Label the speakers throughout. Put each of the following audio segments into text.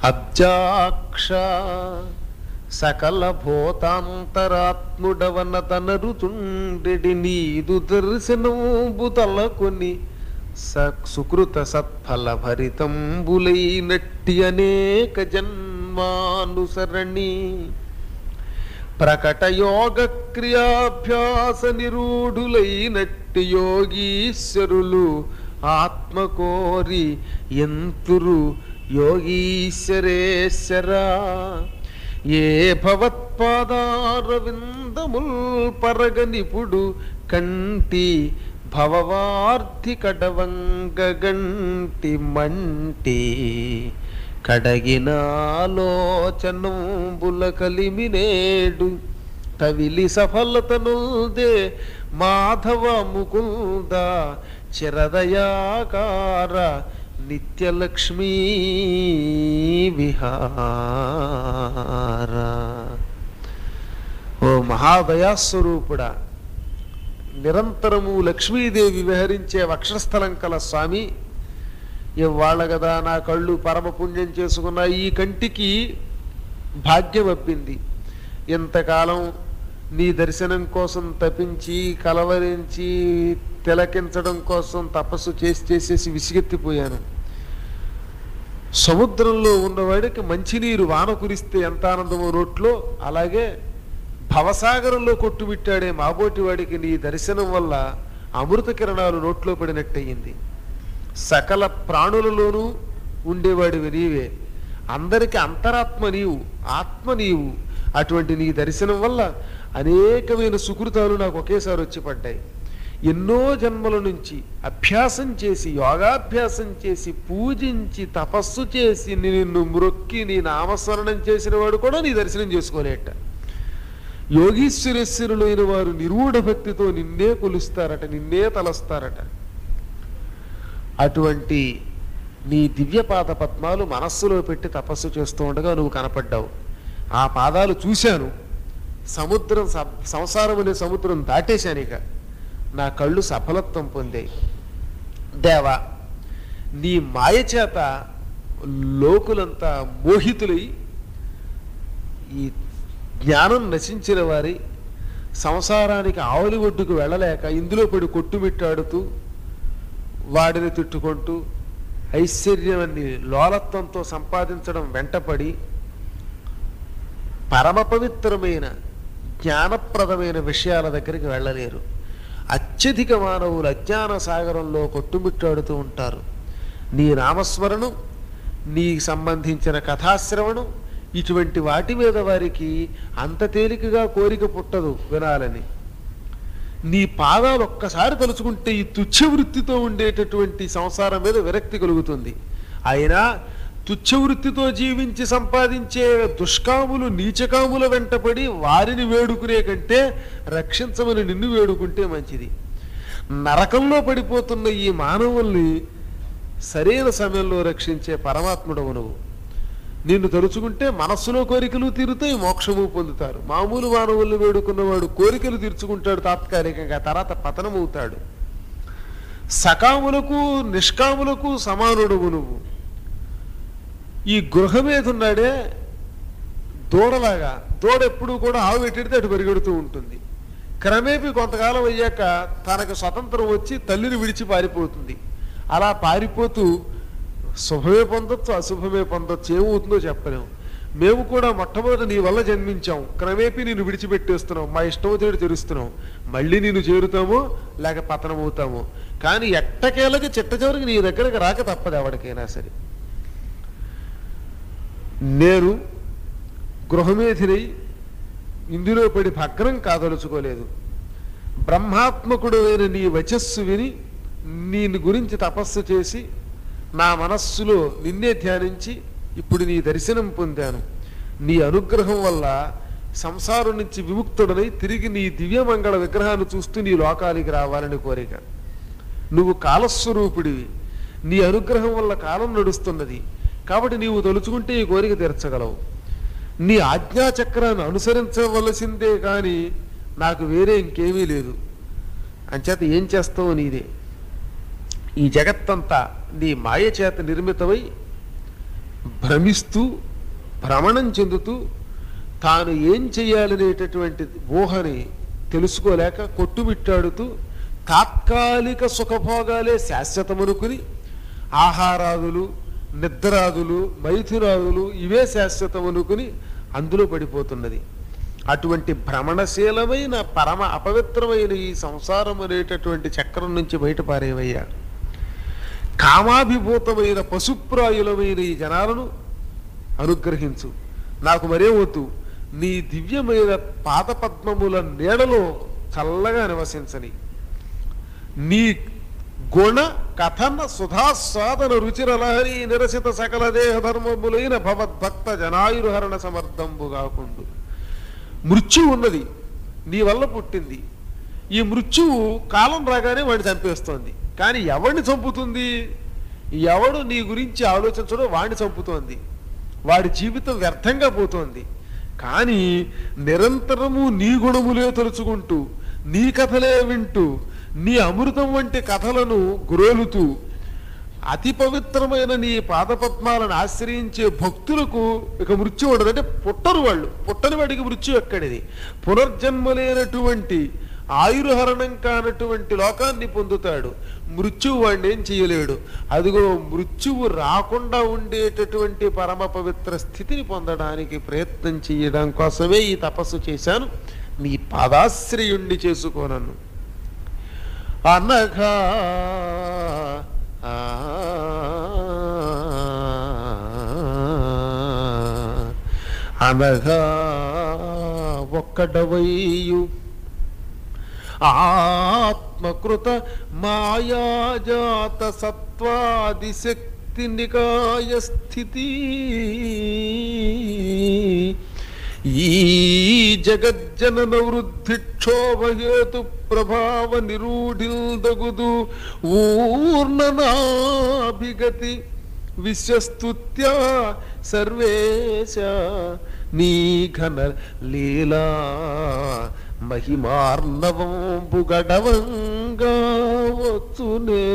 Speaker 1: అబ్జాక్ష సకల భూతాంతరాత్ముడవన తనరుతుండెడి నీదు దర్శనంబు తలకొని స సుకృత సత్ఫల భరితంబులైనట్టి అనేక జన్మానుసరణి ప్రకట యోగ క్రియాభ్యాస నిరూఢులైనట్టి యోగీశ్వరులు ఆత్మకోరి ఎంతురు యోగీశ్వరేశ్వరా ఏ భవత్పాదారవిందముల్ పరగనిపుడు కంటి భవవార్ధి కడవంగగంటి మంటి కడగినాలోచనంబుల కలిమినేడు కవిలి సఫలతనుదే మాధవ ముకుంద చిరదయాకార నిత్యలక్ష్మీ విహార ఓ మహాదయాస్వరూపుడా నిరంతరము లక్ష్మీదేవి విహరించే వక్షస్థలం కల స్వామి ఇవాళ కదా నా కళ్ళు పరమ పుణ్యం చేసుకున్న ఈ కంటికి భాగ్యం అబ్బింది ఇంతకాలం నీ దర్శనం కోసం తపించి కలవరించి తిలకించడం కోసం తపస్సు చేసి చేసేసి విసిగెత్తిపోయాను సముద్రంలో ఉన్నవాడికి మంచినీరు వాన కురిస్తే ఎంత ఆనందమో నోట్లో అలాగే భవసాగరంలో కొట్టుమిట్టాడే మాబోటి వాడికి నీ దర్శనం వల్ల అమృత కిరణాలు నోట్లో పడినట్టయింది సకల ప్రాణులలోనూ ఉండేవాడివి నీవే అందరికి అంతరాత్మ నీవు ఆత్మ నీవు అటువంటి నీ దర్శనం వల్ల అనేకమైన సుకృతాలు నాకు ఒకేసారి వచ్చి పడ్డాయి ఎన్నో జన్మల నుంచి అభ్యాసం చేసి యోగాభ్యాసం చేసి పూజించి తపస్సు చేసి నిన్ను మ్రొక్కి నీ నామస్మరణం చేసిన వాడు కూడా నీ దర్శనం చేసుకోలేట యోగీశ్వరేశ్వరులైన వారు నిరూఢ భక్తితో నిన్నే కొలుస్తారట నిన్నే తలస్తారట అటువంటి నీ దివ్యపాద పద్మాలు మనస్సులో పెట్టి తపస్సు చేస్తూ ఉండగా నువ్వు కనపడ్డావు ఆ పాదాలు చూశాను సముద్రం స- సంసారం అనే సముద్రం దాటేశాను ఇక నా కళ్ళు సఫలత్వం పొందాయి దేవా నీ మాయ చేత లోకులంతా మోహితులై ఈ జ్ఞానం నశించిన వారి సంసారానికి ఆవులి ఒడ్డుకు వెళ్ళలేక ఇందులో పడి కొట్టుమిట్టాడుతూ వాడిని తిట్టుకుంటూ ఐశ్వర్యాన్ని లోలత్వంతో సంపాదించడం వెంటపడి పరమ పవిత్రమైన జ్ఞానప్రదమైన విషయాల దగ్గరికి వెళ్ళలేరు అత్యధిక మానవులు అజ్ఞాన సాగరంలో కొట్టుమిట్టాడుతూ ఉంటారు నీ నామస్మరణం నీ సంబంధించిన కథాశ్రవణం ఇటువంటి వాటి మీద వారికి అంత తేలికగా కోరిక పుట్టదు వినాలని నీ పాదాలు ఒక్కసారి తలుచుకుంటే ఈ తుచ్చ వృత్తితో ఉండేటటువంటి సంసారం మీద విరక్తి కలుగుతుంది అయినా తుచ్చ వృత్తితో జీవించి సంపాదించే దుష్కాములు నీచకాముల వెంటపడి వారిని వేడుకునే కంటే రక్షించమని నిన్ను వేడుకుంటే మంచిది నరకంలో పడిపోతున్న ఈ మానవుల్ని సరైన సమయంలో రక్షించే పరమాత్ముడవు నువ్వు నిన్ను తలుచుకుంటే మనస్సులో కోరికలు తీరుతాయి మోక్షము పొందుతారు మామూలు మానవుల్ని వేడుకున్నవాడు కోరికలు తీర్చుకుంటాడు తాత్కాలికంగా తర్వాత పతనమవుతాడు సకాములకు నిష్కాములకు సమానుడవు నువ్వు ఈ గృహమేదున్నాడే దూడలాగా దూడ ఎప్పుడు కూడా ఆవు పెట్టిడితే అటు పరిగెడుతూ ఉంటుంది క్రమేపీ కొంతకాలం అయ్యాక తనకు స్వతంత్రం వచ్చి తల్లిని విడిచి పారిపోతుంది అలా పారిపోతూ శుభమే పొందొచ్చు అశుభమే పొందొచ్చు ఏమవుతుందో చెప్పలేము మేము కూడా మొట్టమొదట నీ వల్ల జన్మించాం క్రమేపీ నేను విడిచిపెట్టేస్తున్నాం మా ఇష్టమవుతాడు తెరుస్తున్నాం మళ్ళీ నేను చేరుతామో లేక పతనం అవుతామో కానీ ఎట్టకేలకి చిట్ట చివరికి నీ దగ్గరకు రాక తప్పదు ఎవరికైనా సరే నేను గృహమేధినై ఇందులో పడి భగ్నం కాదలుచుకోలేదు బ్రహ్మాత్మకుడు అయిన నీ వచస్సు విని నీ గురించి తపస్సు చేసి నా మనస్సులో నిన్నే ధ్యానించి ఇప్పుడు నీ దర్శనం పొందాను నీ అనుగ్రహం వల్ల సంసారం నుంచి విముక్తుడనై తిరిగి నీ దివ్యమంగళ విగ్రహాన్ని చూస్తూ నీ లోకానికి రావాలని కోరిక నువ్వు కాలస్వరూపుడివి నీ అనుగ్రహం వల్ల కాలం నడుస్తున్నది కాబట్టి నీవు తలుచుకుంటే ఈ కోరిక తీర్చగలవు నీ ఆజ్ఞాచక్రాన్ని అనుసరించవలసిందే కానీ నాకు వేరే ఇంకేమీ లేదు అంచేత ఏం చేస్తావు నీదే ఈ జగత్తంతా నీ మాయ చేత నిర్మితమై భ్రమిస్తూ భ్రమణం చెందుతూ తాను ఏం చెయ్యాలనేటటువంటి ఊహని తెలుసుకోలేక కొట్టుమిట్టాడుతూ తాత్కాలిక సుఖభోగాలే శాశ్వతమనుకుని ఆహారాదులు నిద్రాదులు మైథురాదులు ఇవే శాశ్వతమనుకుని అందులో పడిపోతున్నది అటువంటి భ్రమణశీలమైన పరమ అపవిత్రమైన ఈ సంసారం అనేటటువంటి చక్రం నుంచి బయటపారేవయ్యా కామాభిభూతమైన పశుప్రాయులమైన ఈ జనాలను అనుగ్రహించు నాకు మరే వద్దు నీ దివ్యమైన పాదపద్మముల నీడలో చల్లగా నివసించని నీ గుణ కథన సుధాస్వాదన రుచిరలహరి నిరసిత సకల దేహ ధర్మములైన భవద్భక్త జనాయురుహరణ సమర్థంబు కాకుండు మృత్యువు ఉన్నది నీ వల్ల పుట్టింది ఈ మృత్యువు కాలం రాగానే వాడిని చంపేస్తోంది కానీ ఎవడిని చంపుతుంది ఎవడు నీ గురించి ఆలోచించడం వాడిని చంపుతోంది వాడి జీవితం వ్యర్థంగా పోతోంది కానీ నిరంతరము నీ గుణములే తలుచుకుంటూ నీ కథలే వింటూ నీ అమృతం వంటి కథలను గురోలుతూ అతి పవిత్రమైన నీ పాదపద్మాలను ఆశ్రయించే భక్తులకు ఇక మృత్యు ఉండదు అంటే పుట్టరు వాళ్ళు పుట్టని వాడికి మృత్యు ఎక్కడిది పునర్జన్మ లేనటువంటి ఆయుర్హరణం కానటువంటి లోకాన్ని పొందుతాడు మృత్యువు వాడిని ఏం చేయలేడు అదిగో మృత్యువు రాకుండా ఉండేటటువంటి పరమ పవిత్ర స్థితిని పొందడానికి ప్రయత్నం చేయడం కోసమే ఈ తపస్సు చేశాను నీ పాదాశ్రయుణ్ణి చేసుకోనన్ను అనగా అనగా ఒక్కడవయ్యు ఆత్మకృత మాయాజాత సత్వాది శక్తి నికాయ స్థితి ఈ జగజ్జనన వృద్ధిక్షోభహేతు ప్రభావ నిరూఢిల్దగుదు ఊర్ణనాభిగతి విశ్వస్తుత్యా సర్వేశ నీ ఘన లీలా మహిమార్ణవం బుగడవంగా వచ్చునే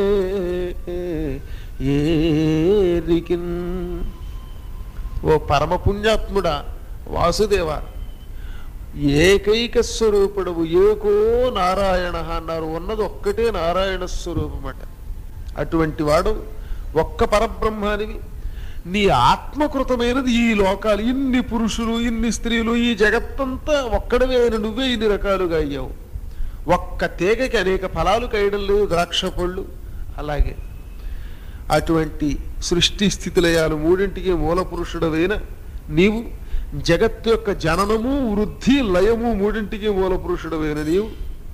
Speaker 1: ఏరికిన్ ఓ పరమ పుణ్యాత్ముడా వాసుదేవ ఏకైక స్వరూపుడవు ఏకో నారాయణ అన్నారు ఉన్నది ఒక్కటే నారాయణ స్వరూపమట అటువంటి వాడు ఒక్క పరబ్రహ్మానివి నీ ఆత్మకృతమైనది ఈ లోకాలు ఇన్ని పురుషులు ఇన్ని స్త్రీలు ఈ జగత్తంతా ఒక్కడవే అయిన నువ్వే ఇన్ని రకాలుగా అయ్యావు ఒక్క తీగకి అనేక ఫలాలు కాయడం లేదు ద్రాక్ష పళ్ళు అలాగే అటువంటి సృష్టి స్థితిలయాలు మూడింటికి మూల పురుషుడవైన నీవు జగత్తు యొక్క జననము వృద్ధి లయము మూడింటికి మూల పురుషుడవైన నీవు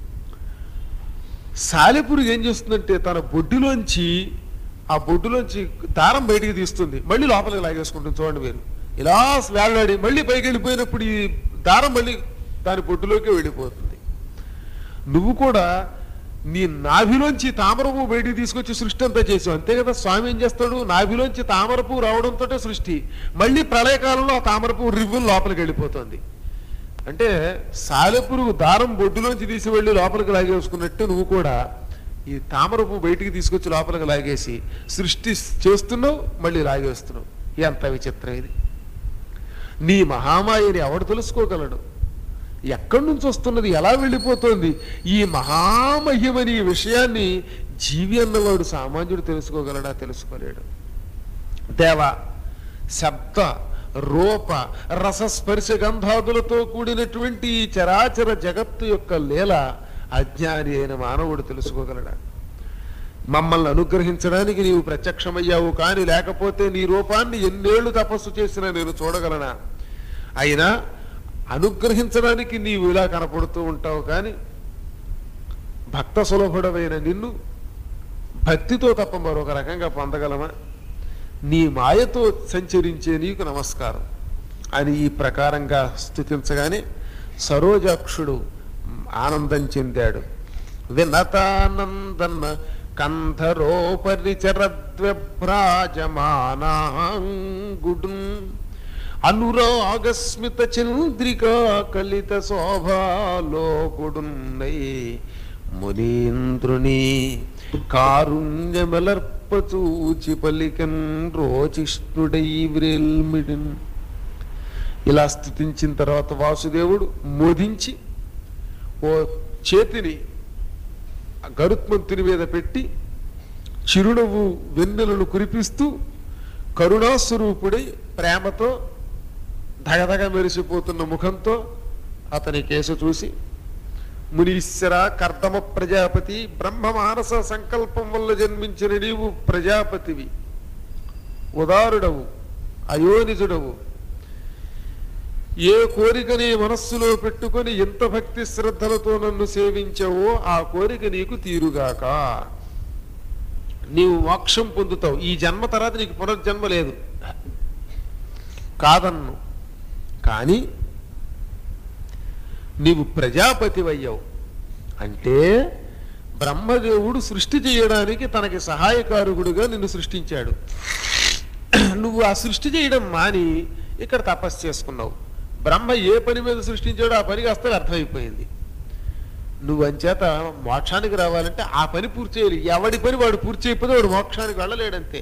Speaker 1: సాలెపురుగు ఏం చేస్తుందంటే తన బొడ్డులోంచి ఆ బొడ్డులోంచి దారం బయటికి తీస్తుంది మళ్ళీ లోపలికి లాగేసుకుంటుంది చూడండి మీరు ఇలా వేలాడి మళ్ళీ పైకి వెళ్ళిపోయినప్పుడు ఈ దారం మళ్ళీ దాని బొడ్డులోకి వెళ్ళిపోతుంది నువ్వు కూడా నీ నాభిలోంచి తామరపు బయటికి తీసుకొచ్చి సృష్టి అంతా చేసావు అంతే కదా స్వామి ఏం చేస్తాడు నాభిలోంచి తామరపు రావడంతో సృష్టి మళ్ళీ ప్రళయకాలంలో ఆ తామరపు రివ్వులు లోపలికి వెళ్ళిపోతుంది అంటే సాలెపురుగు దారం బొడ్డులోంచి తీసి వెళ్ళి లోపలికి లాగేసుకున్నట్టు నువ్వు కూడా ఈ తామరపు బయటికి తీసుకొచ్చి లోపలికి లాగేసి సృష్టి చేస్తున్నావు మళ్ళీ లాగేస్తున్నావు ఎంత విచిత్రం ఇది నీ మహామాయని ఎవడు తెలుసుకోగలడు ఎక్కడి నుంచి వస్తున్నది ఎలా వెళ్ళిపోతుంది ఈ మహామహిమని ఈ విషయాన్ని జీవి అన్నవాడు సామాన్యుడు తెలుసుకోగలడా తెలుసుకోలేడు దేవ శబ్ద రూప రసస్పర్శ గంధాదులతో కూడినటువంటి ఈ చరాచర జగత్తు యొక్క లీల అజ్ఞాని అయిన మానవుడు తెలుసుకోగలడా మమ్మల్ని అనుగ్రహించడానికి నీవు ప్రత్యక్షమయ్యావు కానీ లేకపోతే నీ రూపాన్ని ఎన్నేళ్లు తపస్సు చేసినా నేను చూడగలనా అయినా అనుగ్రహించడానికి నీవు ఇలా కనపడుతూ ఉంటావు కానీ భక్త సులభుడమైన నిన్ను భక్తితో తప్ప మరొక రకంగా పొందగలమా నీ మాయతో సంచరించే నీకు నమస్కారం అని ఈ ప్రకారంగా స్థుతించగానే సరోజాక్షుడు ఆనందం చెందాడు వినతానందన్న కంధరోపరిచరద్వ్రాజమానాంగుడు అనురాగస్మిత చంద్రికా కలిత శోభాలోకుడున్నై మునీంద్రుని కారుణ్యమలర్పచూచి పలికన్ రోచిష్ణుడై వ్రేల్మిడిన్ ఇలా స్థుతించిన తర్వాత వాసుదేవుడు మోదించి ఓ చేతిని ఆ గరుత్మంతుని మీద పెట్టి చిరునవ్వు వెన్నెలను కురిపిస్తూ కరుణాస్వరూపుడై ప్రేమతో ధగధగ మెరిసిపోతున్న ముఖంతో అతని కేసు చూసి మునీశ్వర కర్దమ ప్రజాపతి బ్రహ్మ మానస సంకల్పం వల్ల జన్మించిన నీవు ప్రజాపతివి ఉదారుడవు అయోనిజుడవు ఏ కోరిక నీ మనస్సులో పెట్టుకొని ఎంత భక్తి శ్రద్ధలతో నన్ను సేవించావో ఆ కోరిక నీకు తీరుగాక నీవు మోక్షం పొందుతావు ఈ జన్మ తర్వాత నీకు పునర్జన్మ లేదు కాదన్ను కానీ నీవు ప్రజాపతివయ్యావు అంటే బ్రహ్మదేవుడు సృష్టి చేయడానికి తనకి సహాయకారకుడుగా నిన్ను సృష్టించాడు నువ్వు ఆ సృష్టి చేయడం మాని ఇక్కడ తపస్సు చేసుకున్నావు బ్రహ్మ ఏ పని మీద సృష్టించాడో ఆ పనికి అస్తలు అర్థమైపోయింది నువ్వు అంచేత మోక్షానికి రావాలంటే ఆ పని పూర్తి చేయాలి ఎవడి పని వాడు పూర్తి చేయకపోతే వాడు మోక్షానికి వెళ్ళలేడంతే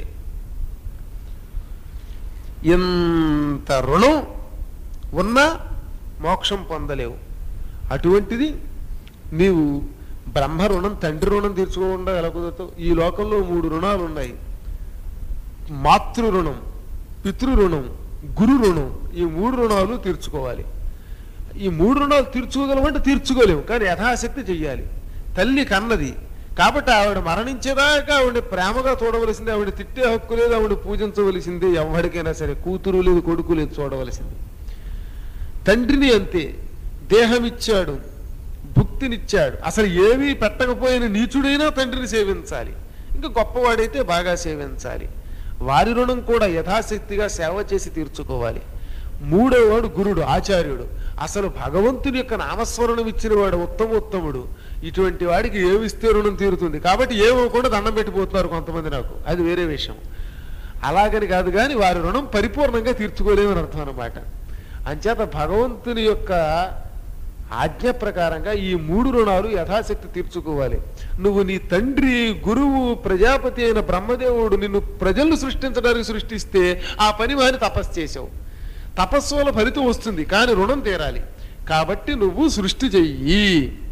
Speaker 1: ఎంత రుణం ఉన్నా మోక్షం పొందలేవు అటువంటిది నీవు బ్రహ్మ రుణం తండ్రి రుణం తీర్చుకోకుండా ఎలా కుదురుతావు ఈ లోకంలో మూడు రుణాలు ఉన్నాయి మాతృ రుణం పితృ రుణం గురు రుణం ఈ మూడు రుణాలు తీర్చుకోవాలి ఈ మూడు రుణాలు తీర్చుకోగలమంటే తీర్చుకోలేము కానీ యథాశక్తి చెయ్యాలి తల్లి కన్నది కాబట్టి ఆవిడ మరణించేదాకా ఆవిడ ప్రేమగా చూడవలసింది ఆవిడ తిట్టే హక్కు లేదు ఆవిడ పూజించవలసింది ఎవరికైనా సరే కూతురు లేదు కొడుకు లేదు చూడవలసింది తండ్రిని అంతే దేహం ఇచ్చాడు భుక్తినిచ్చాడు అసలు ఏమీ పెట్టకపోయిన నీచుడైనా తండ్రిని సేవించాలి ఇంకా గొప్పవాడైతే బాగా సేవించాలి వారి రుణం కూడా యథాశక్తిగా సేవ చేసి తీర్చుకోవాలి మూడోవాడు గురుడు ఆచార్యుడు అసలు భగవంతుని యొక్క నామస్మరణం ఇచ్చిన వాడు ఉత్తమోత్తముడు ఇటువంటి వాడికి ఏమిస్తే రుణం తీరుతుంది కాబట్టి ఏమవకుండా దండం పెట్టిపోతున్నారు కొంతమంది నాకు అది వేరే విషయం అలాగని కాదు కానీ వారి రుణం పరిపూర్ణంగా తీర్చుకోలేమని అర్థం అనమాట అంచేత భగవంతుని యొక్క ఆజ్ఞ ప్రకారంగా ఈ మూడు రుణాలు యథాశక్తి తీర్చుకోవాలి నువ్వు నీ తండ్రి గురువు ప్రజాపతి అయిన బ్రహ్మదేవుడు నిన్ను ప్రజలను సృష్టించడానికి సృష్టిస్తే ఆ పని వారిని తపస్సు చేసావు తపస్సు వల్ల ఫలితం వస్తుంది కానీ రుణం తీరాలి కాబట్టి నువ్వు సృష్టి చెయ్యి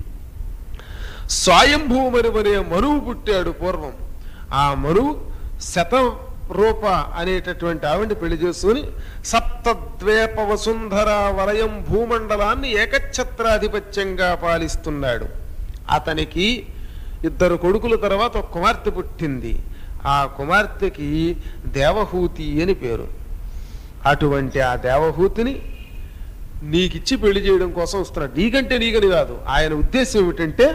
Speaker 1: స్వయంభూమని మనువు పుట్టాడు పూర్వం ఆ మనువు శత రూప అనేటటువంటి ఆవిడ్ని పెళ్లి చేసుకుని సప్తద్వేప వసుంధర వలయం భూమండలాన్ని ఏకఛత్రాధిపత్యంగా పాలిస్తున్నాడు అతనికి ఇద్దరు కొడుకుల తర్వాత ఒక కుమార్తె పుట్టింది ఆ కుమార్తెకి దేవహూతి అని పేరు అటువంటి ఆ దేవహూతిని నీకిచ్చి పెళ్లి చేయడం కోసం వస్తున్నాడు నీకంటే నీకని కాదు ఆయన ఉద్దేశం ఏమిటంటే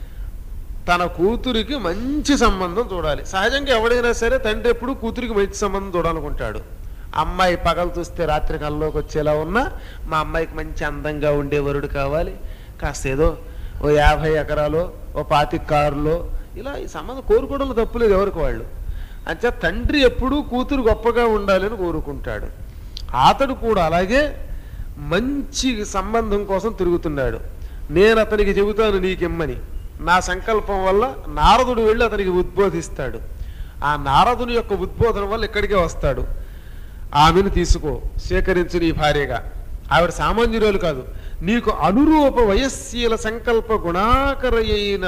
Speaker 1: తన కూతురికి మంచి సంబంధం చూడాలి సహజంగా ఎవడైనా సరే తండ్రి ఎప్పుడు కూతురికి మంచి సంబంధం చూడాలనుకుంటాడు అమ్మాయి పగలు చూస్తే రాత్రి కల్లోకి వచ్చేలా ఉన్నా మా అమ్మాయికి మంచి అందంగా ఉండే వరుడు కావాలి కాస్త ఏదో ఓ యాభై ఎకరాలు ఓ పాతి కారులో ఇలా ఈ సంబంధం కోరుకోవడంలో తప్పులేదు ఎవరికి వాళ్ళు అంతే తండ్రి ఎప్పుడూ కూతురు గొప్పగా ఉండాలని కోరుకుంటాడు అతడు కూడా అలాగే మంచి సంబంధం కోసం తిరుగుతున్నాడు నేను అతనికి చెబుతాను నీకిమ్మని నా సంకల్పం వల్ల నారదుడు వెళ్ళి అతనికి ఉద్బోధిస్తాడు ఆ నారదుని యొక్క ఉద్బోధన వల్ల ఇక్కడికే వస్తాడు ఆమెను తీసుకో స్వీకరించు నీ భార్యగా ఆవిడ సామాన్యురాలు కాదు నీకు అనురూప వయస్శీల సంకల్ప గుణాకరయైన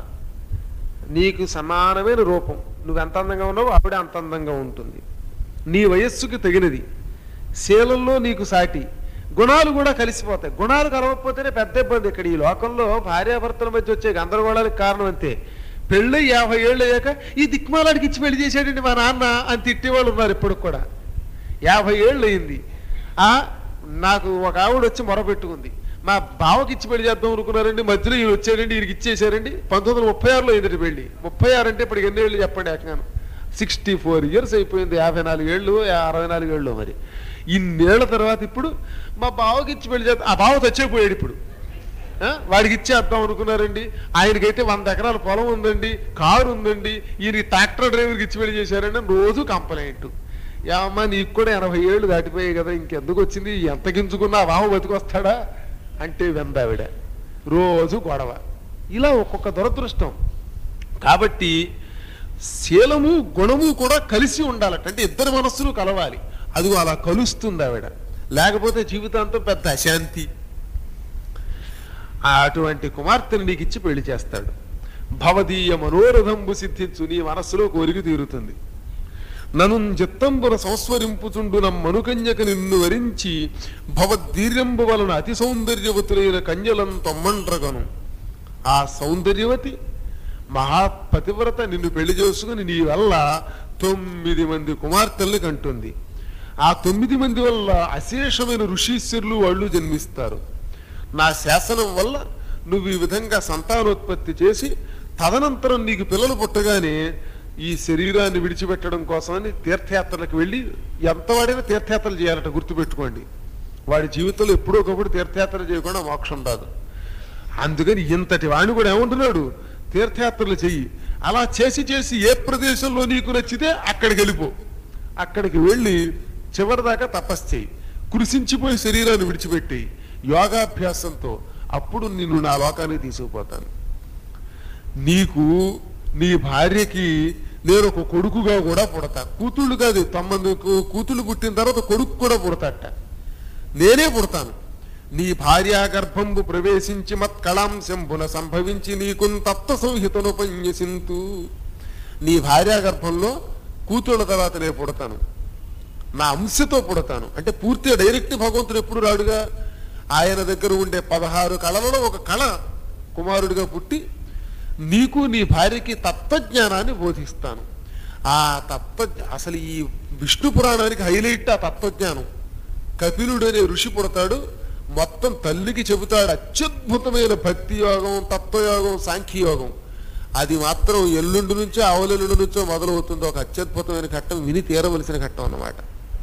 Speaker 1: నీకు సమానమైన రూపం నువ్వు ఎంత అందంగా ఉన్నావో ఆవిడ అంత అందంగా ఉంటుంది నీ వయస్సుకి తగినది శీలంలో నీకు సాటి గుణాలు కూడా కలిసిపోతాయి గుణాలు కలవకపోతేనే పెద్ద ఇబ్బంది ఇక్కడ ఈ లోకంలో భార్యాభర్తల మధ్య వచ్చే గందరగోళానికి కారణం అంతే పెళ్ళి యాభై ఏళ్ళు అయ్యాక ఈ దిక్మాలాడికి ఇచ్చి పెళ్లి చేశాడండి మా నాన్న అని తిట్టేవాళ్ళు ఉన్నారు ఇప్పుడు కూడా యాభై ఏళ్ళు అయింది ఆ నాకు ఒక ఆవిడ వచ్చి మొరపెట్టుకుంది మా బావకి ఇచ్చి పెళ్లి చేద్దాం అనుకున్నారండి మధ్యలో ఈయన వచ్చారండి ఈయనకి ఇచ్చేసారండి పంతొమ్మిది వందల ముప్పై ఆరులో అయింది పెళ్లి ముప్పై ఆరు అంటే ఇప్పటికి ఎన్ని ఏళ్ళు చెప్పండి ఏకంగాను సిక్స్టీ ఫోర్ ఇయర్స్ అయిపోయింది యాభై నాలుగు ఏళ్ళు అరవై నాలుగు ఏళ్ళు మరి ఇన్నేళ్ల తర్వాత ఇప్పుడు మా బావకి ఇచ్చి పెళ్లి చేద్దాం ఆ బావ తెచ్చేపోయాడు ఇప్పుడు ఆ? వాడికి ఇచ్చేద్దాం అనుకున్నారండి ఆయనకైతే వంద ఎకరాల పొలం ఉందండి కారు ఉందండి ఈయన ట్రాక్టర్ డ్రైవర్కి ఇచ్చి పెళ్లి చేశారండి అని రోజు కంప్లైంట్ యామ్మా నీకు కూడా ఎనభై ఏళ్ళు దాటిపోయాయి కదా ఇంకెందుకు వచ్చింది ఎంత గింజుకున్నా ఆ బావ బతికొస్తాడా అంటే వెందావిడ రోజు గొడవ ఇలా ఒక్కొక్క దురదృష్టం కాబట్టి శీలము గుణము కూడా కలిసి ఉండాలట అంటే ఇద్దరు మనస్సులు కలవాలి అది అలా కలుస్తుంది ఆవిడ లేకపోతే జీవితాంతం పెద్ద అశాంతి ఆ అటువంటి కుమార్తెను నీకు ఇచ్చి పెళ్లి చేస్తాడు భవదీయ మనోరథంబు సిద్ధించు నీ మనస్సులో కోరిక తీరుతుంది నను చిత్తంబున సంస్మరింపుచుండు నమ్మనుకన్యక నిన్ను వరించి భవద్దీర్యంబు వలన అతి సౌందర్యవతులైన కన్యలం తొమ్మండ్రగను ఆ సౌందర్యవతి మహాపతివ్రత నిన్ను పెళ్లి చేసుకుని నీ వల్ల తొమ్మిది మంది కుమార్తెల్ని కంటుంది ఆ తొమ్మిది మంది వల్ల అశేషమైన ఋషీశ్వరులు వాళ్ళు జన్మిస్తారు నా శాసనం వల్ల నువ్వు ఈ విధంగా సంతానోత్పత్తి చేసి తదనంతరం నీకు పిల్లలు పుట్టగానే ఈ శరీరాన్ని విడిచిపెట్టడం కోసమని తీర్థయాత్రలకు వెళ్ళి ఎంత వాడైనా తీర్థయాత్రలు చేయాలట గుర్తుపెట్టుకోండి వాడి జీవితంలో ఎప్పుడో ఒకప్పుడు తీర్థయాత్ర చేయకుండా మోక్షం రాదు అందుకని ఇంతటి వాణ్ణి కూడా ఏమంటున్నాడు తీర్థయాత్రలు చెయ్యి అలా చేసి చేసి ఏ ప్రదేశంలో నీకు నచ్చితే అక్కడికి వెళ్ళిపో అక్కడికి వెళ్ళి చివరిదాకా తపస్సు చేయి కృషించిపోయి శరీరాన్ని విడిచిపెట్టి యోగాభ్యాసంతో అప్పుడు నిన్ను నా లోకానికి తీసుకుపోతాను నీకు నీ భార్యకి నేను ఒక కొడుకుగా కూడా పుడతా కూతుళ్ళు కాదు తొమ్మిది కూ- కూతుళ్ళు పుట్టిన తర్వాత కొడుకు కూడా పుడతాట నేనే పుడతాను నీ భార్యా గర్భంబు ప్రవేశించి మత్కళాంశంబున సంభవించి నీకు తత్వ సంహితను పన్యసింతు నీ భార్యా గర్భంలో కూతుళ్ళ తర్వాత నేను పుడతాను నా అంశతో పుడతాను అంటే పూర్తిగా డైరెక్ట్ భగవంతుడు ఎప్పుడు రాడుగా ఆయన దగ్గర ఉండే పదహారు కళలలో ఒక కళ కుమారుడిగా పుట్టి నీకు నీ భార్యకి తత్వజ్ఞానాన్ని బోధిస్తాను ఆ తత్వ అసలు ఈ విష్ణు పురాణానికి హైలైట్ ఆ తత్వజ్ఞానం కపిలుడు అనే ఋషి పుడతాడు మొత్తం తల్లికి చెబుతాడు అత్యద్భుతమైన భక్తి యోగం తత్వయోగం సాంఖ్యయోగం అది మాత్రం ఎల్లుండి నుంచో ఆవులెల్లుండి నుంచో మొదలవుతుంది ఒక అత్యద్భుతమైన ఘట్టం విని తీరవలసిన ఘట్టం అన్నమాట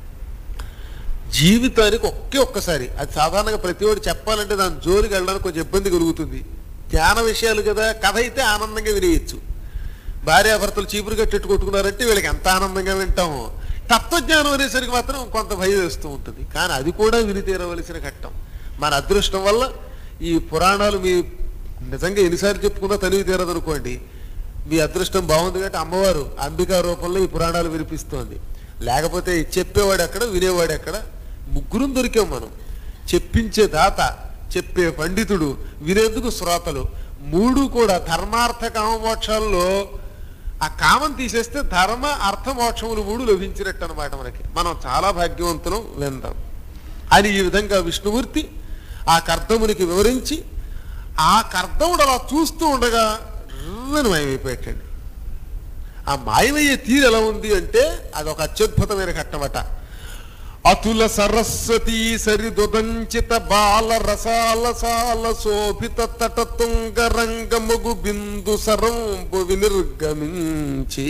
Speaker 1: జీవితానికి ఒకే ఒక్కసారి అది సాధారణంగా ప్రతి ఒక్కటి చెప్పాలంటే దాని జోలికి వెళ్ళడానికి కొంచెం ఇబ్బంది కలుగుతుంది ధ్యాన విషయాలు కదా కథ అయితే ఆనందంగా వినేయచ్చు భార్యాభర్తలు చీపురు కట్టెట్టు కొట్టుకున్నారంటే వీళ్ళకి ఎంత ఆనందంగా వింటాము తత్వజ్ఞానం అనేసరికి మాత్రం కొంత భయం వేస్తూ ఉంటుంది కానీ అది కూడా విని తీరవలసిన ఘట్టం మన అదృష్టం వల్ల ఈ పురాణాలు మీ నిజంగా ఎన్నిసార్లు చెప్పుకున్నా తనివి తీరదనుకోండి మీ అదృష్టం బాగుంది కాబట్టి అమ్మవారు అంబికా రూపంలో ఈ పురాణాలు వినిపిస్తోంది లేకపోతే చెప్పేవాడు ఎక్కడ వినేవాడు ఎక్కడ ముగ్గురం దొరికాం మనం చెప్పించే దాత చెప్పే పండితుడు వినేందుకు శ్రోతలు మూడు కూడా ధర్మార్థ కామమోక్షాల్లో ఆ కామం తీసేస్తే ధర్మ అర్థ మోక్షములు మూడు లభించినట్టు అనమాట మనకి మనం చాలా భాగ్యవంతులం విందాం అని ఈ విధంగా విష్ణుమూర్తి ఆ కర్దమునికి వివరించి ఆ కర్దముడు అలా చూస్తూ ఉండగా రువ్వని మాయమైపోయాడు ఆ మాయమయ్యే తీరు ఎలా ఉంది అంటే అది ఒక అత్యద్భుతమైన ఘట్టమట అతుల సరస్వతీ సరిదుదంచిత బాల రసాల సాల శోభిత తట తుంగ రంగముగు బిందు సరంపు వినిర్గమించి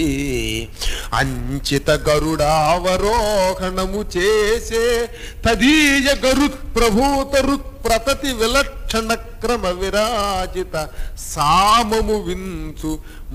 Speaker 1: అంచిత గరుడావరోహణము చేసే తదీయ గరుత్ ప్రభూత రుత్ ప్రతతి విలక్షణ క్రమ విరాజిత సామము వించు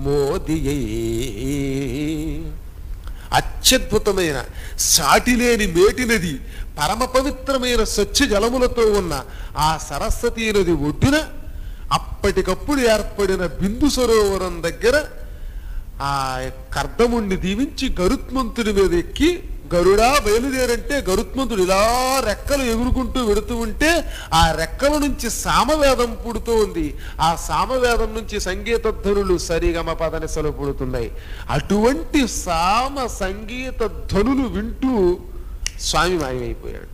Speaker 1: మోదియే అత్యద్భుతమైన సాటిలేని మేటి నది పరమ పవిత్రమైన స్వచ్ఛ జలములతో ఉన్న ఆ సరస్వతీ నది ఒడ్డున అప్పటికప్పుడు ఏర్పడిన బిందు సరోవరం దగ్గర ఆ కర్దముణ్ణి దీవించి గరుత్మంతుడి మీద ఎక్కి గరుడా బయలుదేరంటే గరుత్మంతుడు ఇలా రెక్కలు ఎగురుకుంటూ వెడుతూ ఉంటే ఆ రెక్కల నుంచి సామవేదం పుడుతూ ఉంది ఆ సామవేదం నుంచి సంగీత ధ్వనులు సరిగమ పదనిసలు పుడుతున్నాయి అటువంటి సామ సంగీత ధ్వనులు వింటూ స్వామి మాయమైపోయాడు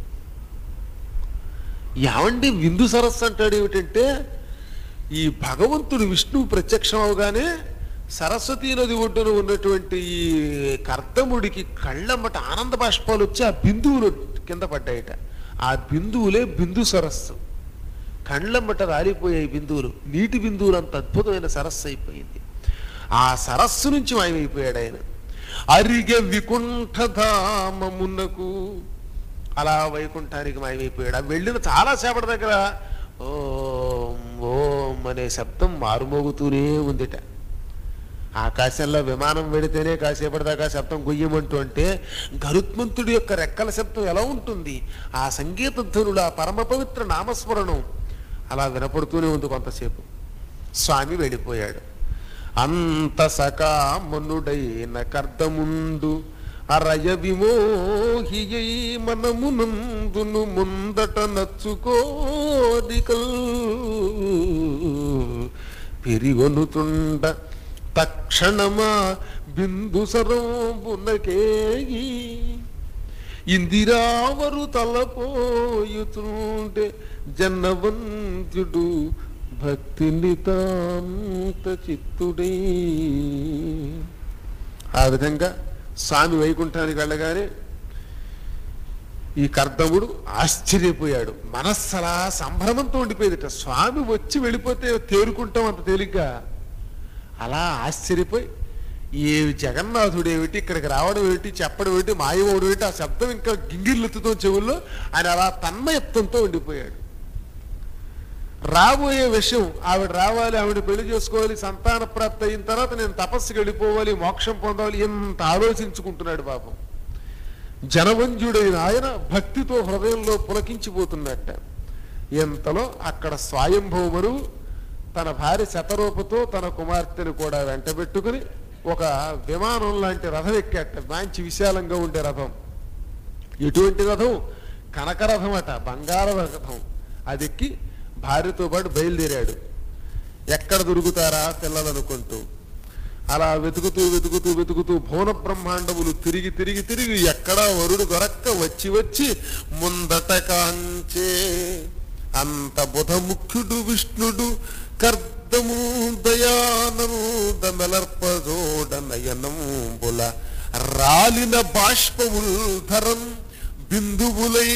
Speaker 1: ఏమండి విందు సరస్సు అంటాడు ఏమిటంటే ఈ భగవంతుడు విష్ణువు ప్రత్యక్షం అవగానే సరస్వతీ నది ఒడ్డున ఉన్నటువంటి ఈ కర్దముడికి కళ్ళమ్మట ఆనంద బాష్పాలు వచ్చి ఆ బిందువులు కింద పడ్డాయట ఆ బిందువులే బిందు సరస్సు కళ్ళమ్మట రాలిపోయాయి బిందువులు నీటి బిందువులు అంత అద్భుతమైన సరస్సు అయిపోయింది ఆ సరస్సు నుంచి మాయమైపోయాడు ఆయన అరిగె వికుంఠధామమునకు అలా వైకుంఠానికి మాయమైపోయాడు ఆ వెళ్ళిన చాలా సేపటి దగ్గర ఓం ఓం అనే శబ్దం మారుమోగుతూనే ఉందిట ఆకాశంలో విమానం వెడితేనే కాసేపటి దాకా శబ్దం గుయ్యమంటూ అంటే గరుత్మంతుడి యొక్క రెక్కల శబ్దం ఎలా ఉంటుంది ఆ సంగీత ధ్వనులు ఆ పరమ పవిత్ర నామస్మరణం అలా వినపడుతూనే ఉంది కొంతసేపు స్వామి వెళ్ళిపోయాడు అంత సకామనుడైన కర్దముండు అరయ విమోహియై మనమునందును ముందట నచ్చుకోదికల్ పెరిగొనుతుండ తక్షణమా బిందు సరంబునకేగి ఇందిరావరు తలపోయుతుంటే జన్నవంతుడు భక్తి నితాంత చిత్తుడే ఆ విధంగా స్వామి వైకుంఠానికి వెళ్ళగానే ఈ కర్దముడు ఆశ్చర్యపోయాడు మనస్సలా సంభ్రమంతో ఉండిపోయేదిట స్వామి వచ్చి వెళ్ళిపోతే తేరుకుంటాం అంత తేలిగ్గా అలా ఆశ్చర్యపోయి ఏ జగన్నాథుడు ఏమిటి ఇక్కడికి రావడం ఏమిటి చెప్పడం ఏమిటి మాయవడం ఏమిటి ఆ శబ్దం ఇంకా గింగిర్లెత్తుతో చెవుల్లో ఆయన అలా తన్మయత్వంతో ఉండిపోయాడు రాబోయే విషయం ఆవిడ రావాలి ఆవిడ పెళ్లి చేసుకోవాలి సంతాన ప్రాప్తి అయిన తర్వాత నేను తపస్సుకి వెళ్ళిపోవాలి మోక్షం పొందాలి ఎంత ఆలోచించుకుంటున్నాడు పాపం జనవంజుడైన ఆయన భక్తితో హృదయంలో పులకించిపోతున్నట్ట ఎంతలో అక్కడ స్వయంభవమును తన భార్య శతరూపతో తన కుమార్తెను కూడా వెంటబెట్టుకుని ఒక విమానం లాంటి రథం ఎక్కాట మంచి విశాలంగా ఉండే రథం ఎటువంటి రథం కనక రథం అట బంగార రథం అది ఎక్కి భార్యతో పాటు బయలుదేరాడు ఎక్కడ దొరుకుతారా పిల్లలు అనుకుంటూ అలా వెతుకుతూ వెతుకుతూ వెతుకుతూ భువన బ్రహ్మాండములు తిరిగి తిరిగి తిరిగి ఎక్కడా వరుడు దొరక్క వచ్చి వచ్చి ముందట కాంచే అంత బుధముఖ్యుడు విష్ణుడు కర్దము దయానము దమెలర్పజోడ నయనంబుల రాలిన బాష్పముల్ ధరం బిందువులై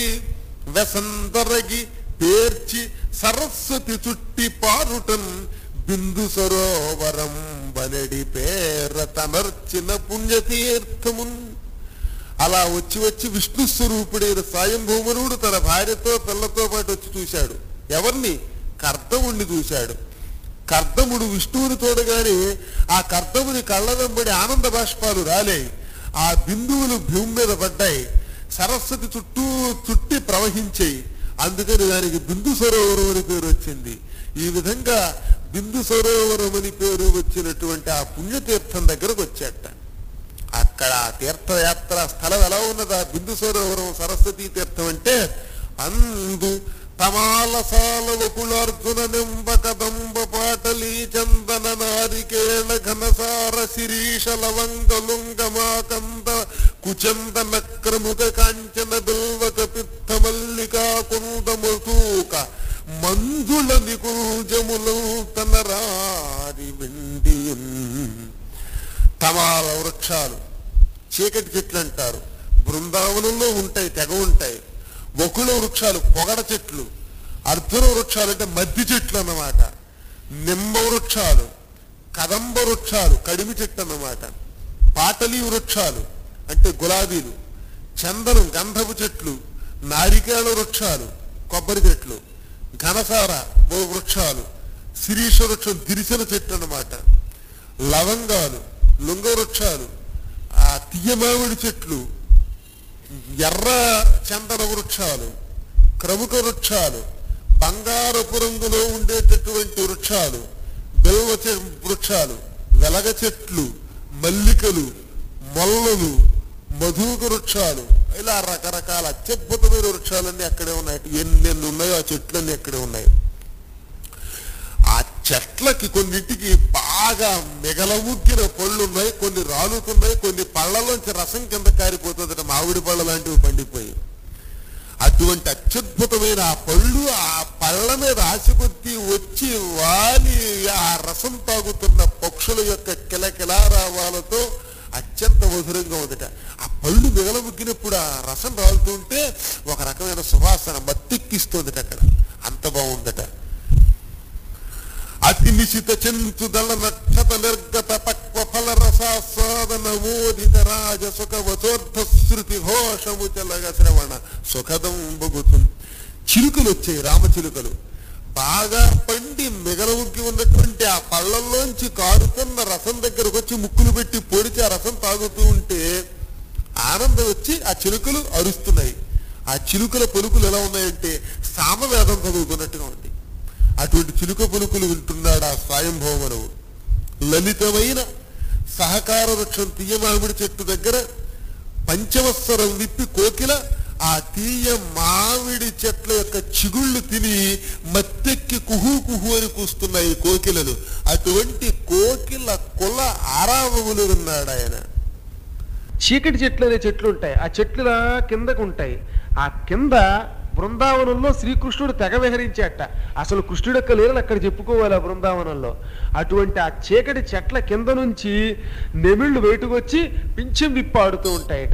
Speaker 1: వెసంతరగి పేర్చి సరస్వతి చుట్టి పారుటన్ బిందు సరోవరం బలడి పేర తనర్చిన పుణ్యతీర్థమున్ అలా వచ్చి వచ్చి విష్ణు స్వరూపుడైన స్వయంభూమనుడు తన భార్యతో పిల్లతో పాటు వచ్చి చూశాడు ఎవరిని కర్దముణ్ణి చూశాడు కర్దముడు విష్ణువుని తోడగానే ఆ కర్దముని కళ్ళ వెంబడి ఆనంద బాష్పాలు రాలే ఆ బిందువులు భూమి మీద పడ్డాయి సరస్వతి చుట్టూ చుట్టి ప్రవహించాయి అందుకని దానికి బిందు సరోవరం అని పేరు వచ్చింది ఈ విధంగా బిందు సరోవరం అని పేరు వచ్చినటువంటి ఆ పుణ్యతీర్థం దగ్గరకు వచ్చాట అక్కడ ఆ తీర్థయాత్ర స్థలం ఎలా ఉన్నది ఆ బిందు సరోవరం సరస్వతీ తీర్థం అంటే అందు తమాలసాల వకులార్జున నింబ కదంబ పాటలీ చందన నారికేళ ఘనసార శిరీష లవంగ లుంగమాకంద కుచందన క్రముక కాంచన బిల్వక పిత్త మల్లికా కుంద మధూక మంజుల నికుంజములు తన రారి వెండియున్ తమాల వృక్షాలు చీకటి చెట్లు అంటారు బృందావనంలో ఉంటాయి తెగ ఉంటాయి వకుల వృక్షాలు పొగడ చెట్లు అర్జున వృక్షాలు అంటే మద్ది చెట్లు అన్నమాట నింబ వృక్షాలు కదంబ వృక్షాలు కడిమి చెట్టు అన్నమాట పాటలీ వృక్షాలు అంటే గులాబీలు చందనం గంధపు చెట్లు నారికేళ వృక్షాలు కొబ్బరి చెట్లు ఘనసార ఓ వృక్షాలు శిరీష వృక్షం దిరిసిన చెట్టు అన్నమాట లవంగాలు లుంగ వృక్షాలు ఆ తీయమావిడి చెట్లు ఎర్ర చందన వృక్షాలు క్రముక వృక్షాలు బంగారపు రంగులో ఉండేటటువంటి వృక్షాలు బెల్వ చె- వృక్షాలు వెలగ చెట్లు మల్లికలు మొల్లలు మధుక వృక్షాలు ఇలా రకరకాల అత్యద్భుతమైన వృక్షాలన్నీ అక్కడే ఉన్నాయి ఎన్నెన్ని ఉన్నాయో ఆ చెట్లన్నీ అక్కడే ఉన్నాయి ఆ చెట్లకి కొన్నింటికి బాగా మిగలముగ్గిన పళ్ళు ఉన్నాయి కొన్ని రాలుతున్నాయి కొన్ని పళ్ళలోంచి రసం కింద కారిపోతుంది మామిడి పళ్ళ లాంటివి పండిపోయి అటువంటి అత్యద్భుతమైన ఆ పళ్ళు ఆ పళ్ళ మీద ఆశ కొద్దీ వచ్చి వాలి ఆ రసం తాగుతున్న పక్షుల యొక్క కిలకిలారావాలతో అత్యంత మధురంగా ఉందట ఆ పళ్ళు మిగలముగ్గినప్పుడు ఆ రసం రాలుతుంటే ఒక రకమైన సువాసన మత్తెక్కిస్తోందట అక్కడ అంత బాగుందట అతి నిశిత చెంచుదల నక్షత నిర్గత పక్వ ఫల రసాస్వాదన మోదిత రాజ సుఖ వచోర్ధ శృతి ఘోషము చెలగ శ్రవణ సుఖదం బొగుతు చిలుకలు వచ్చాయి రామచిలుకలు బాగా పండి మిగలముగ్గి ఉన్నటువంటి ఆ పళ్ళల్లోంచి కారుతున్న రసం దగ్గరకు వచ్చి ముక్కులు పెట్టి పొడిచి ఆ రసం తాగుతూ ఉంటే ఆనందం వచ్చి ఆ చిలుకలు అరుస్తున్నాయి ఆ చిలుకల పలుకులు ఎలా ఉన్నాయంటే సామవేదం చదువుకున్నట్టుగా ఉంది అటువంటి చిలుక పులుకులు వింటున్నాడు ఆ స్వయంభవమనువు
Speaker 2: లలితమైన సహకార వృక్షం తీయ మామిడి చెట్టు దగ్గర పంచవత్సరం విప్పి కోకిల ఆ తీయ మామిడి చెట్ల యొక్క చిగుళ్ళు తిని మత్తెక్కి కుహు కుహు అని కూస్తున్నాయి కోకిలలు అటువంటి కోకిల కుల ఆరామములు విన్నాడు ఆయన
Speaker 1: చీకటి చెట్లు అనే చెట్లు ఉంటాయి ఆ చెట్లు ఇలా కిందకు ఉంటాయి ఆ కింద బృందావనంలో శ్రీకృష్ణుడు తెగ విహరించేట అసలు కృష్ణుడు యొక్క లీలలు అక్కడ చెప్పుకోవాలి ఆ బృందావనంలో అటువంటి ఆ చీకటి చెట్ల కింద నుంచి నెమిళ్ళు బయటకు వచ్చి పింఛం విప్పాడుతూ ఉంటాయట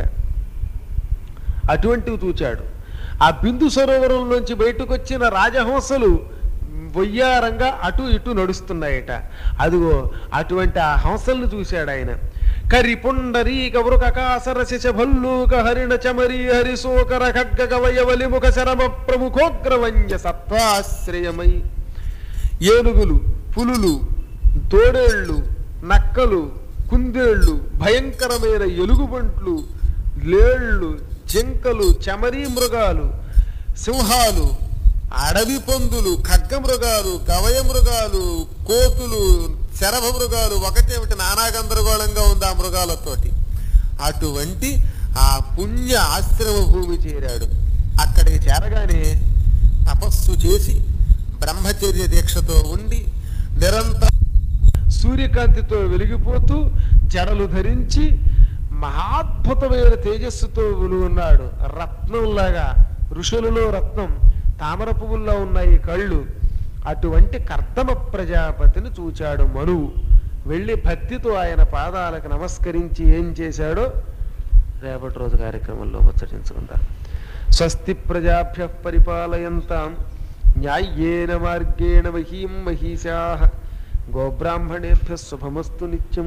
Speaker 1: అటువంటివి చూచాడు ఆ బిందు సరోవరంలోంచి బయటకు వచ్చిన రాజహంసలు వయ్యారంగా అటు ఇటు నడుస్తున్నాయట అదిగో అటువంటి ఆ హంసలను చూశాడు ఆయన కరి పుండరీ కవృకాసర శశభల్లూక హరిణ చమరీ హరిశోకర ఖడ్గ గవయవలి ముఖ శరమ ప్రముఖోగ్రవంజ సత్వాశ్రయమై ఏనుగులు పులులు తోడేళ్ళు నక్కలు కుందేళ్ళు భయంకరమైన ఎలుగుబంట్లు లేళ్ళు జింకలు చమరీ మృగాలు సింహాలు అడవి పందులు ఖడ్గ మృగాలు గవయ మృగాలు కోతులు శరభ మృగాలు ఒకటేమిటి నానా గందరగోళంగా ఉంది ఆ మృగాలతోటి అటువంటి ఆ పుణ్య ఆశ్రమ భూమి చేరాడు అక్కడికి చేరగానే తపస్సు చేసి బ్రహ్మచర్య దీక్షతో ఉండి నిరంతరం సూర్యకాంతితో వెలిగిపోతూ జడలు ధరించి మహాద్భుతమైన తేజస్సుతో ఉన్నాడు రత్నంలాగా ఋషులలో రత్నం తామర పువ్వుల్లో ఉన్నాయి కళ్ళు అటువంటి కర్దమ ప్రజాపతిని చూచాడు మనువు వెళ్ళి భక్తితో ఆయన పాదాలకు నమస్కరించి ఏం చేశాడో రేపటి రోజు కార్యక్రమంలో ముచ్చటించుకుందాం స్వస్తి ప్రజాభ్య పరిపాలయంతాం న్యాయ్యేన మార్గేణ మహీం మహిషా గోబ్రాహ్మణేభ్య శుభమస్తు నిత్యం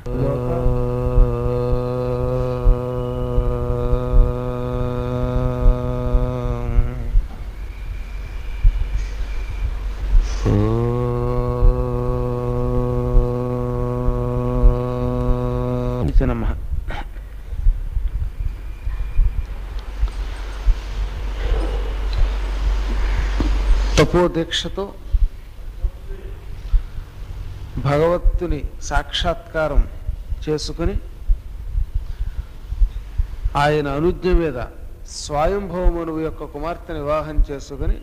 Speaker 1: నమ తపోదీక్షతో భగవత్తుని సాక్షాత్కారం చేసుకుని ఆయన అనుజ్ఞ మీద స్వయంభవమనువు యొక్క కుమార్తెని వివాహం చేసుకుని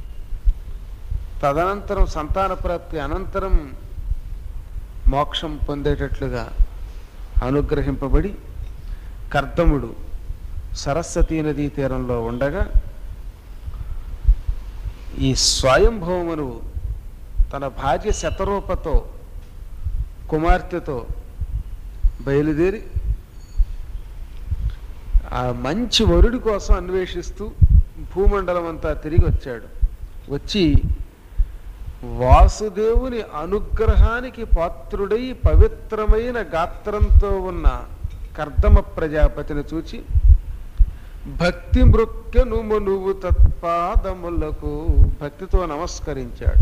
Speaker 1: తదనంతరం సంతాన ప్రాప్తి అనంతరం మోక్షం పొందేటట్లుగా అనుగ్రహింపబడి కర్దముడు సరస్వతీ నదీ తీరంలో ఉండగా ఈ స్వయంభవమును తన భార్య శతరూపతో కుమార్తెతో బయలుదేరి ఆ మంచి వరుడి కోసం అన్వేషిస్తూ భూమండలం అంతా తిరిగి వచ్చాడు వచ్చి వాసుదేవుని అనుగ్రహానికి పాత్రుడై పవిత్రమైన గాత్రంతో ఉన్న కర్దమ ప్రజాపతిని చూచి భక్తి మృక్కెను మనువు తత్పాదములకు భక్తితో నమస్కరించాడు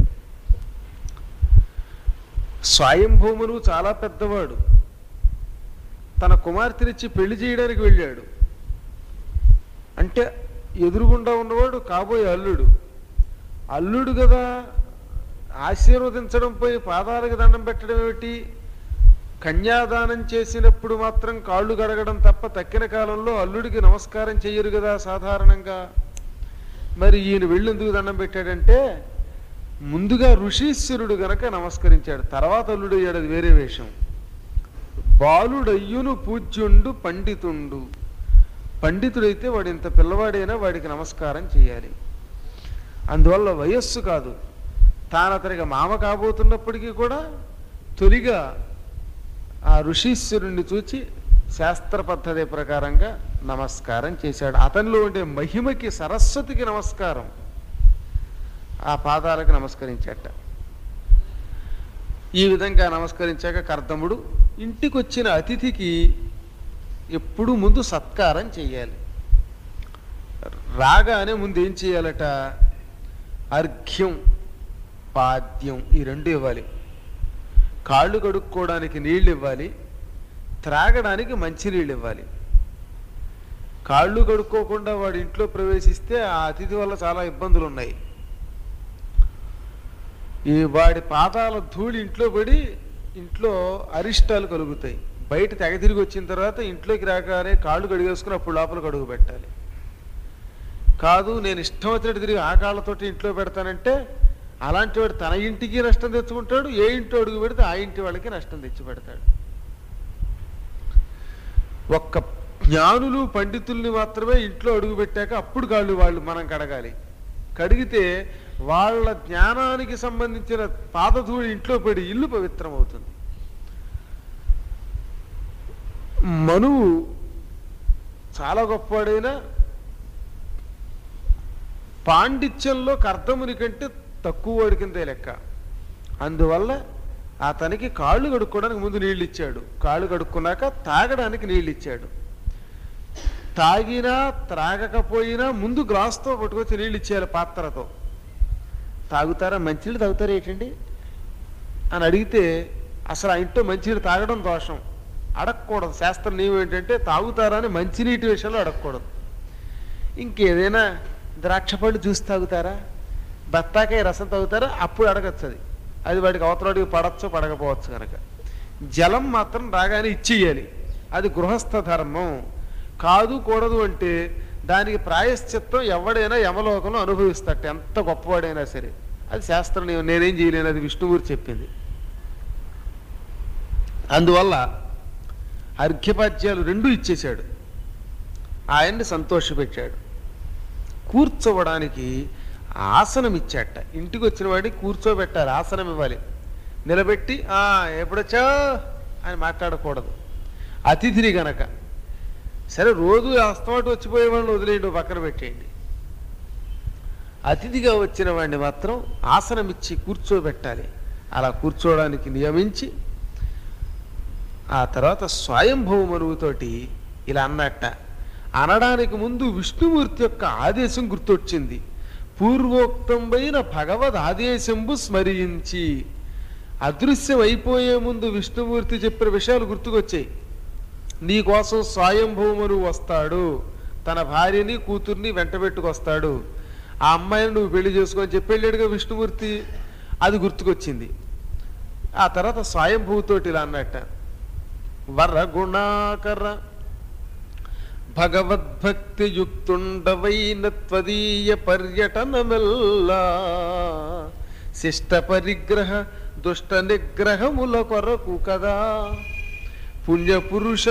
Speaker 1: స్వయంభూమును చాలా పెద్దవాడు తన కుమార్తెనిచ్చి పెళ్లి చేయడానికి వెళ్ళాడు అంటే ఎదురుగుండా ఉన్నవాడు కాబోయే అల్లుడు అల్లుడు కదా ఆశీర్వదించడం పోయి పాదాలకు దండం పెట్టడం ఏమిటి కన్యాదానం చేసినప్పుడు మాత్రం కాళ్ళు గడగడం తప్ప తక్కిన కాలంలో అల్లుడికి నమస్కారం చెయ్యరు కదా సాధారణంగా మరి ఈయన వెళ్ళి ఎందుకు దండం పెట్టాడంటే ముందుగా ఋషీశ్వరుడు గనక నమస్కరించాడు తర్వాత అల్లుడు అయ్యాడు అది వేరే వేషం బాలుడయ్యును పూజ్యుండు పండితుండు పండితుడైతే వాడు ఇంత పిల్లవాడైనా వాడికి నమస్కారం చేయాలి అందువల్ల వయస్సు కాదు తాను అతనికి మామ కాబోతున్నప్పటికీ కూడా తొలిగా ఆ ఋషీశ్వరుణ్ణి చూచి శాస్త్ర పద్ధతి ప్రకారంగా నమస్కారం చేశాడు అతనిలో ఉండే మహిమకి సరస్వతికి నమస్కారం ఆ పాదాలకు నమస్కరించాట ఈ విధంగా నమస్కరించాక కర్దముడు ఇంటికి వచ్చిన అతిథికి ఎప్పుడు ముందు సత్కారం చెయ్యాలి రాగానే ముందు ఏం చేయాలట అర్ఘ్యం పాద్యం ఈ రెండు ఇవ్వాలి కాళ్ళు కడుక్కోవడానికి నీళ్ళు ఇవ్వాలి త్రాగడానికి మంచినీళ్ళు ఇవ్వాలి కాళ్ళు కడుక్కోకుండా వాడి ఇంట్లో ప్రవేశిస్తే ఆ అతిథి వల్ల చాలా ఇబ్బందులు ఉన్నాయి ఈ వాడి పాదాల ధూళి ఇంట్లో పడి ఇంట్లో అరిష్టాలు కలుగుతాయి బయట తెగ తిరిగి వచ్చిన తర్వాత ఇంట్లోకి రాగానే కాళ్ళు కడిగేసుకుని అప్పుడు లోపల కడుగు పెట్టాలి కాదు నేను ఇష్టం వచ్చినట్టు తిరిగి ఆ కాళ్ళతోటి ఇంట్లో పెడతానంటే అలాంటి వాడు తన ఇంటికి నష్టం తెచ్చుకుంటాడు ఏ ఇంట్లో అడుగు పెడితే ఆ ఇంటి వాళ్ళకి నష్టం తెచ్చి పెడతాడు ఒక్క జ్ఞానులు పండితుల్ని మాత్రమే ఇంట్లో అడుగు పెట్టాక అప్పుడు కాళ్ళు వాళ్ళు మనం కడగాలి కడిగితే వాళ్ళ జ్ఞానానికి సంబంధించిన పాదధూళి ఇంట్లో పడి ఇల్లు పవిత్రం అవుతుంది మనువు చాలా గొప్పవాడైనా పాండిత్యంలో కర్దముని కంటే తక్కువ వాడి కిందే లెక్క అందువల్ల అతనికి కాళ్ళు కడుక్కోవడానికి ముందు నీళ్ళు ఇచ్చాడు కాళ్ళు కడుక్కున్నాక తాగడానికి నీళ్ళు ఇచ్చాడు తాగినా త్రాగకపోయినా ముందు గ్లాస్తో పట్టుకొచ్చి నీళ్ళు ఇచ్చేయాలి పాత్రతో తాగుతారా మంచినీళ్ళు తాగుతారా ఏంటండి అని అడిగితే అసలు ఆ ఇంట్లో మంచినీళ్ళు తాగడం దోషం అడగకూడదు శాస్త్ర నియమం ఏంటంటే తాగుతారా అని మంచినీటి విషయంలో అడగకూడదు ఇంకేదైనా ద్రాక్ష పళ్ళు జ్యూస్ తాగుతారా బత్తాకాయ రసం తాగుతారా అప్పుడు అడగచ్చు అది అది వాడికి అవతలడికి పడచ్చు పడకపోవచ్చు కనుక జలం మాత్రం రాగానే ఇచ్చేయాలి అది గృహస్థ ధర్మం కాదు కూడదు అంటే దానికి ప్రాయశ్చిత్తం ఎవడైనా యమలోకంలో అనుభవిస్తాట ఎంత గొప్పవాడైనా సరే అది శాస్త్రం నియమం. నేనేం చేయలేను అది విష్ణుమూర్తి చెప్పింది అందువల్ల అర్ఘ్యపాద్యాలు రెండూ ఇచ్చేశాడు ఆయన్ని సంతోషపెట్టాడు కూర్చోవడానికి ఆసనం ఇచ్చాట ఇంటికి వచ్చిన వాడిని కూర్చోబెట్టాలి ఆసనం ఇవ్వాలి నిలబెట్టి "ఆ, ఎప్పుడొచ్చా అని మాట్లాడకూడదు అతిథిని గనక సరే రోజు అస్తమాటు వచ్చిపోయే వాళ్ళని వదిలేయండి ఓ పక్కన పెట్టేయండి అతిథిగా వచ్చిన వాడిని మాత్రం ఆసనం ఇచ్చి కూర్చోబెట్టాలి అలా కూర్చోవడానికి నియమించి ఆ తర్వాత స్వయంభవ మనువుతోటి ఇలా అన్నట్ట అనడానికి ముందు విష్ణుమూర్తి యొక్క ఆదేశం గుర్తొచ్చింది పూర్వోక్తంపైన భగవద్ ఆదేశంబు స్మరించి అదృశ్యం అయిపోయే ముందు విష్ణుమూర్తి చెప్పిన విషయాలు గుర్తుకొచ్చాయి నీ కోసం స్వయంభూమను వస్తాడు తన భార్యని కూతుర్ని వెంటబెట్టుకొస్తాడు ఆ అమ్మాయిని నువ్వు పెళ్లి చేసుకొని చెప్పి వెళ్ళాడుగా విష్ణుమూర్తి అది గుర్తుకొచ్చింది ఆ తర్వాత స్వయంభూతోటి ఇలా అన్నట్ట వరగుణాకర భగవద్భక్తి యుక్తుండవైన త్వదీయ పర్యటనమెల్లా శిష్ట పరిగ్రహ దుష్ట నిగ్రహముల కొరకు కదా పుణ్యపురుష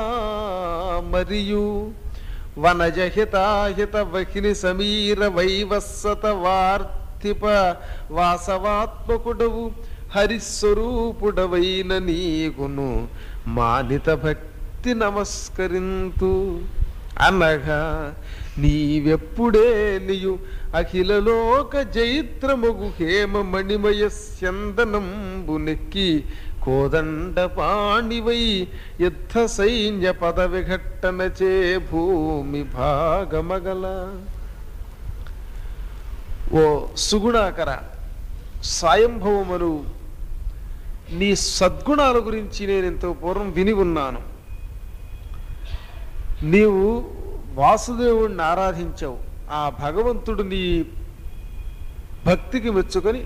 Speaker 1: మరియు వనజహితాహిత వహిని సమీర వైవస్సత వార్తిప వాసవాత్మకుడవు హరిస్వరూపుడవైన నీకును మానిత భక్తి నమస్కరింతు అనగా నీవెప్పుడే నీయు అఖిలలోక జైత్రమగు హేమ మణిమయ స్యందనంబు నెక్కి కోదండ పాణివై యుద్ధ సైన్య పద విఘట్టనచే భూమి భాగమగల ఓ సుగుణాకర స్వయంభవమును నీ సద్గుణాల గురించి నేను ఇంత పూర్వం విని ఉన్నాను నీవు వాసుదేవుణ్ణి ఆరాధించావు ఆ భగవంతుడు నీ భక్తికి మెచ్చుకొని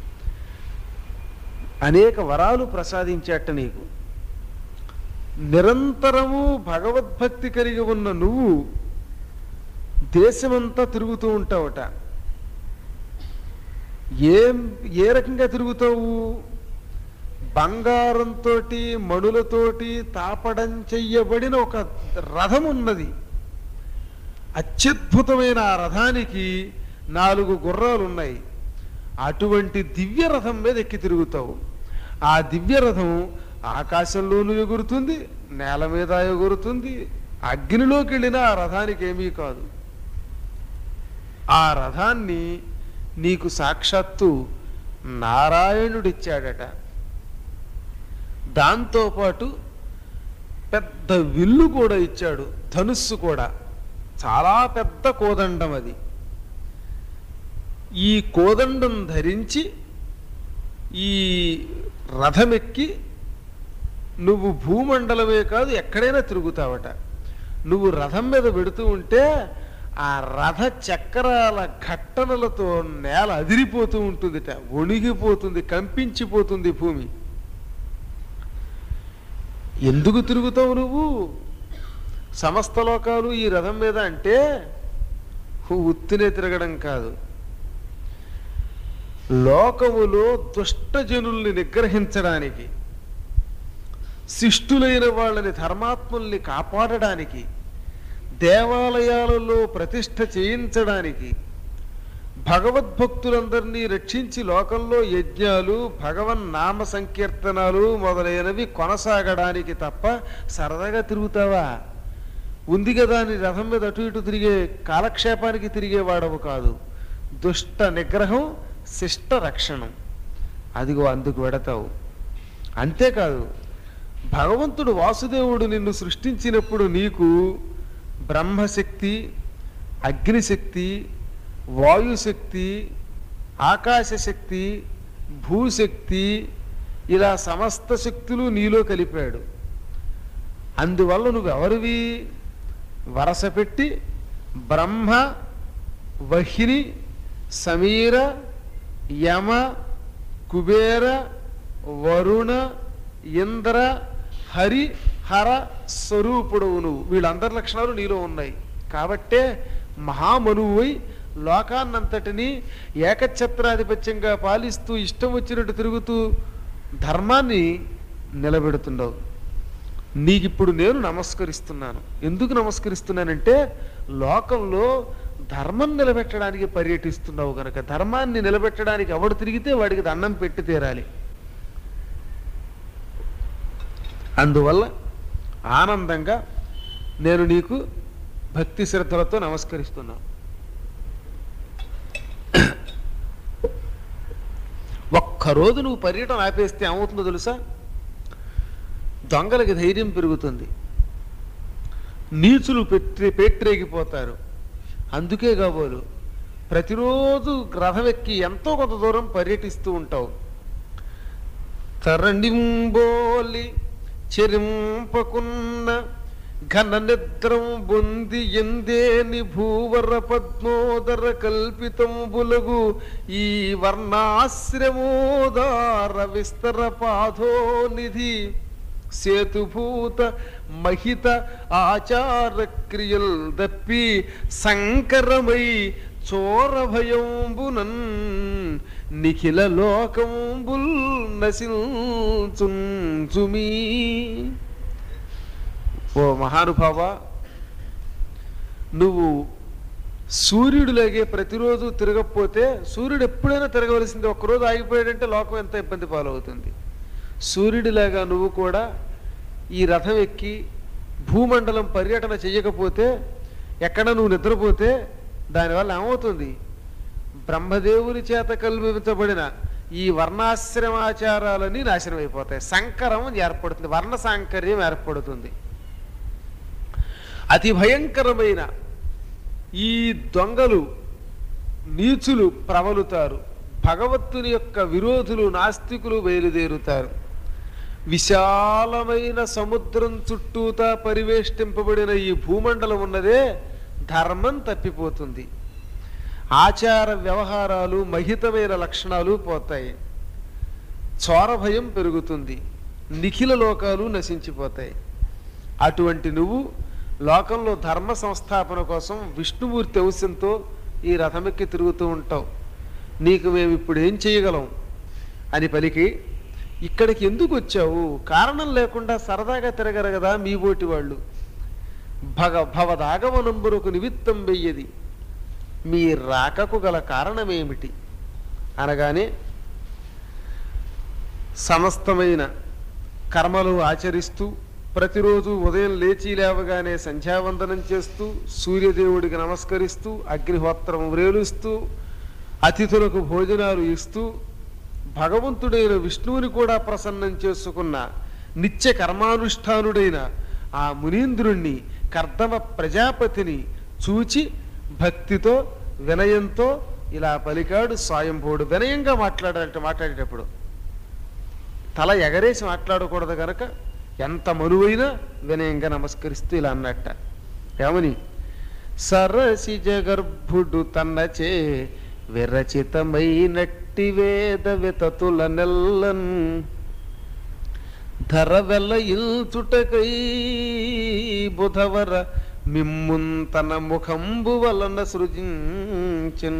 Speaker 1: అనేక వరాలు ప్రసాదించేట నీకు నిరంతరము భగవద్భక్తి కలిగి ఉన్న నువ్వు దేశమంతా తిరుగుతూ ఉంటావుట ఏం ఏ రకంగా తిరుగుతావు బంగారంతో మణులతోటి తాపడం చెయ్యబడిన ఒక రథం ఉన్నది అత్యద్భుతమైన ఆ రథానికి నాలుగు గుర్రాలు ఉన్నాయి అటువంటి దివ్య రథం మీద ఎక్కి తిరుగుతావు ఆ దివ్య రథం ఆకాశంలోనూ ఎగురుతుంది నేల మీద ఎగురుతుంది అగ్నిలోకి వెళ్ళినా ఆ రథానికి ఏమీ కాదు ఆ రథాన్ని నీకు సాక్షాత్తు నారాయణుడిచ్చాడట దాంతోపాటు పెద్ద విల్లు కూడా ఇచ్చాడు ధనుస్సు కూడా చాలా పెద్ద కోదండం అది ఈ కోదండం ధరించి ఈ రథమెక్కి నువ్వు భూమండలమే కాదు ఎక్కడైనా తిరుగుతావట నువ్వు రథం మీద పెడుతూ ఉంటే ఆ రథ చక్రాల ఘట్టనలతో నేల అదిరిపోతూ ఉంటుందిట వణిగిపోతుంది కంపించిపోతుంది భూమి ఎందుకు తిరుగుతావు నువ్వు సమస్త లోకాలు ఈ రథం మీద అంటే ఉత్తినే తిరగడం కాదు లోకములో దుష్టజనుల్ని నిగ్రహించడానికి శిష్టులైన వాళ్ళని ధర్మాత్ముల్ని కాపాడడానికి దేవాలయాలలో ప్రతిష్ఠ చేయించడానికి భగవద్భక్తులందరినీ రక్షించి లోకంలో యజ్ఞాలు భగవన్ నామ సంకీర్తనాలు మొదలైనవి కొనసాగడానికి తప్ప సరదాగా తిరుగుతావా ఉంది కదా అని రథం మీద అటు ఇటు తిరిగే కాలక్షేపానికి తిరిగేవాడవు కాదు దుష్ట నిగ్రహం శిష్ట రక్షణం అదిగో అందుకు వెడతావు అంతేకాదు భగవంతుడు వాసుదేవుడు నిన్ను సృష్టించినప్పుడు నీకు బ్రహ్మశక్తి అగ్నిశక్తి వాయుశక్తి ఆకాశశక్తి భూశక్తి ఇలా సమస్త శక్తులు నీలో కలిపాడు అందువల్ల నువ్వు ఎవరివి వరస పెట్టి బ్రహ్మ వహిని సమీర యమ కుబేర వరుణ ఇంద్ర హరి హర స్వరూపుడవు నువ్వు వీళ్ళందరి లక్షణాలు నీలో ఉన్నాయి కాబట్టే మహామనువై లోకాన్నంతటినీ ఏకఛత్రాధిపత్యంగా పాలిస్తూ ఇష్టం వచ్చినట్టు తిరుగుతూ ధర్మాన్ని నిలబెడుతున్నావు నీకిప్పుడు నేను నమస్కరిస్తున్నాను ఎందుకు నమస్కరిస్తున్నానంటే లోకంలో ధర్మం నిలబెట్టడానికి పర్యటిస్తున్నావు కనుక ధర్మాన్ని నిలబెట్టడానికి ఎవడు తిరిగితే వాడికి దండం పెట్టి తీరాలి అందువల్ల ఆనందంగా నేను నీకు భక్తి శ్రద్ధలతో నమస్కరిస్తున్నాను ఒక్కరోజు నువ్వు పర్యటన ఆపేస్తే ఏమవుతుందో తెలుసా దొంగలకి ధైర్యం పెరుగుతుంది నీచులు పెట్టి పేట్రేగిపోతారు అందుకే కాబోలు ప్రతిరోజు రథం ఎక్కి ఎంతో కొంత దూరం పర్యటిస్తూ ఉంటావు తరణింబోలి చెరింపకున్న ఘన నిద్రం బొంది ఎందేని భూవర పద్మోదర కల్పితంబులగు ఈ వర్ణాశ్రమోదార విస్తర పాధోనిధి సేతుభూత మహిత ఆచార క్రియల్ దప్పి సంకరమై చోర భయంబునన్ నిఖిల లోకంబుల్ నశించుమి ఓ మహానుభావ నువ్వు సూర్యుడిలాగే ప్రతిరోజు తిరగకపోతే సూర్యుడు ఎప్పుడైనా తిరగవలసింది ఒక్కరోజు ఆగిపోయాడంటే లోకం ఎంత ఇబ్బంది పాలవుతుంది సూర్యుడిలాగా నువ్వు కూడా ఈ రథం ఎక్కి భూమండలం పర్యటన చేయకపోతే ఎక్కడ నువ్వు నిద్రపోతే దానివల్ల ఏమవుతుంది బ్రహ్మదేవుని చేత కల్పించబడిన ఈ వర్ణాశ్రమాచారాలన్నీ నాశనం అయిపోతాయి సంకరం ఏర్పడుతుంది వర్ణ సాంకర్యం ఏర్పడుతుంది అతి భయంకరమైన ఈ దొంగలు నీచులు ప్రబలుతారు భగవత్తుని యొక్క విరోధులు నాస్తికులు బయలుదేరుతారు విశాలమైన సముద్రం చుట్టూతా పరివేష్టింపబడిన ఈ భూమండలం ఉన్నదే ధర్మం తప్పిపోతుంది ఆచార వ్యవహారాలు మహితమైన లక్షణాలు పోతాయి చోర భయం పెరుగుతుంది నిఖిల లోకాలు నశించిపోతాయి అటువంటి నువ్వు లోకంలో ధర్మ సంస్థాపన కోసం విష్ణుమూర్తి అంశంతో ఈ రథమెక్కి తిరుగుతూ ఉంటావు నీకు మేము ఇప్పుడు ఏం చేయగలం అని పలికి ఇక్కడికి ఎందుకు వచ్చావు కారణం లేకుండా సరదాగా తిరగరు కదా మీ బోటి వాళ్ళు భగ భవదాగమనంబురకు నిమిత్తం వెయ్యది మీ రాకకు గల కారణమేమిటి అనగానే సమస్తమైన కర్మలు ఆచరిస్తూ ప్రతిరోజు ఉదయం లేచి లేవగానే సంధ్యావందనం చేస్తూ సూర్యదేవుడికి నమస్కరిస్తూ అగ్నిహోత్రం వ్రేలుస్తూ అతిథులకు భోజనాలు ఇస్తూ భగవంతుడైన విష్ణువుని కూడా ప్రసన్నం చేసుకున్న నిత్య కర్మానుష్ఠానుడైన ఆ మునీంద్రుణ్ణి కర్దమ ప్రజాపతిని చూచి భక్తితో వినయంతో ఇలా పలికాడు స్వయంభుడు వినయంగా మాట్లాడాలంటే మాట్లాడేటప్పుడు తల ఎగరేసి మాట్లాడకూడదు గనక ఎంత మనువైనా వినయంగా నమస్కరిస్తూ ఇలా అన్నట్ట ఏమని సరసి జగర్భుడు తన్నచే విరచితమైనట్టి వేద వితతుల నెల్లన్ ధర వెల్ల ఇల్చుటకై బుధవర మిమ్మున్ తన ముఖంబు వలన సృజించన్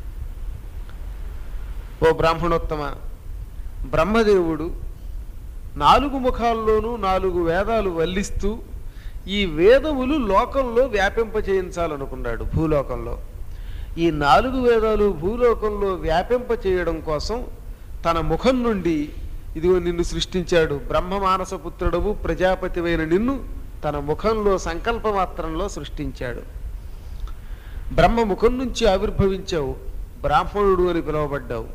Speaker 1: ఓ బ్రాహ్మణోత్తమ బ్రహ్మదేవుడు నాలుగు ముఖాల్లోనూ నాలుగు వేదాలు వల్లిస్తూ ఈ వేదములు లోకంలో వ్యాపింపచేయించాలనుకున్నాడు భూలోకంలో ఈ నాలుగు వేదాలు భూలోకంలో వ్యాపింప చేయడం కోసం తన ముఖం నుండి ఇదిగో నిన్ను సృష్టించాడు బ్రహ్మ మానస పుత్రుడవు ప్రజాపతివైన నిన్ను తన ముఖంలో సంకల్ప మాత్రంలో సృష్టించాడు బ్రహ్మ ముఖం నుంచి ఆవిర్భవించావు బ్రాహ్మణుడు అని పిలువబడ్డావు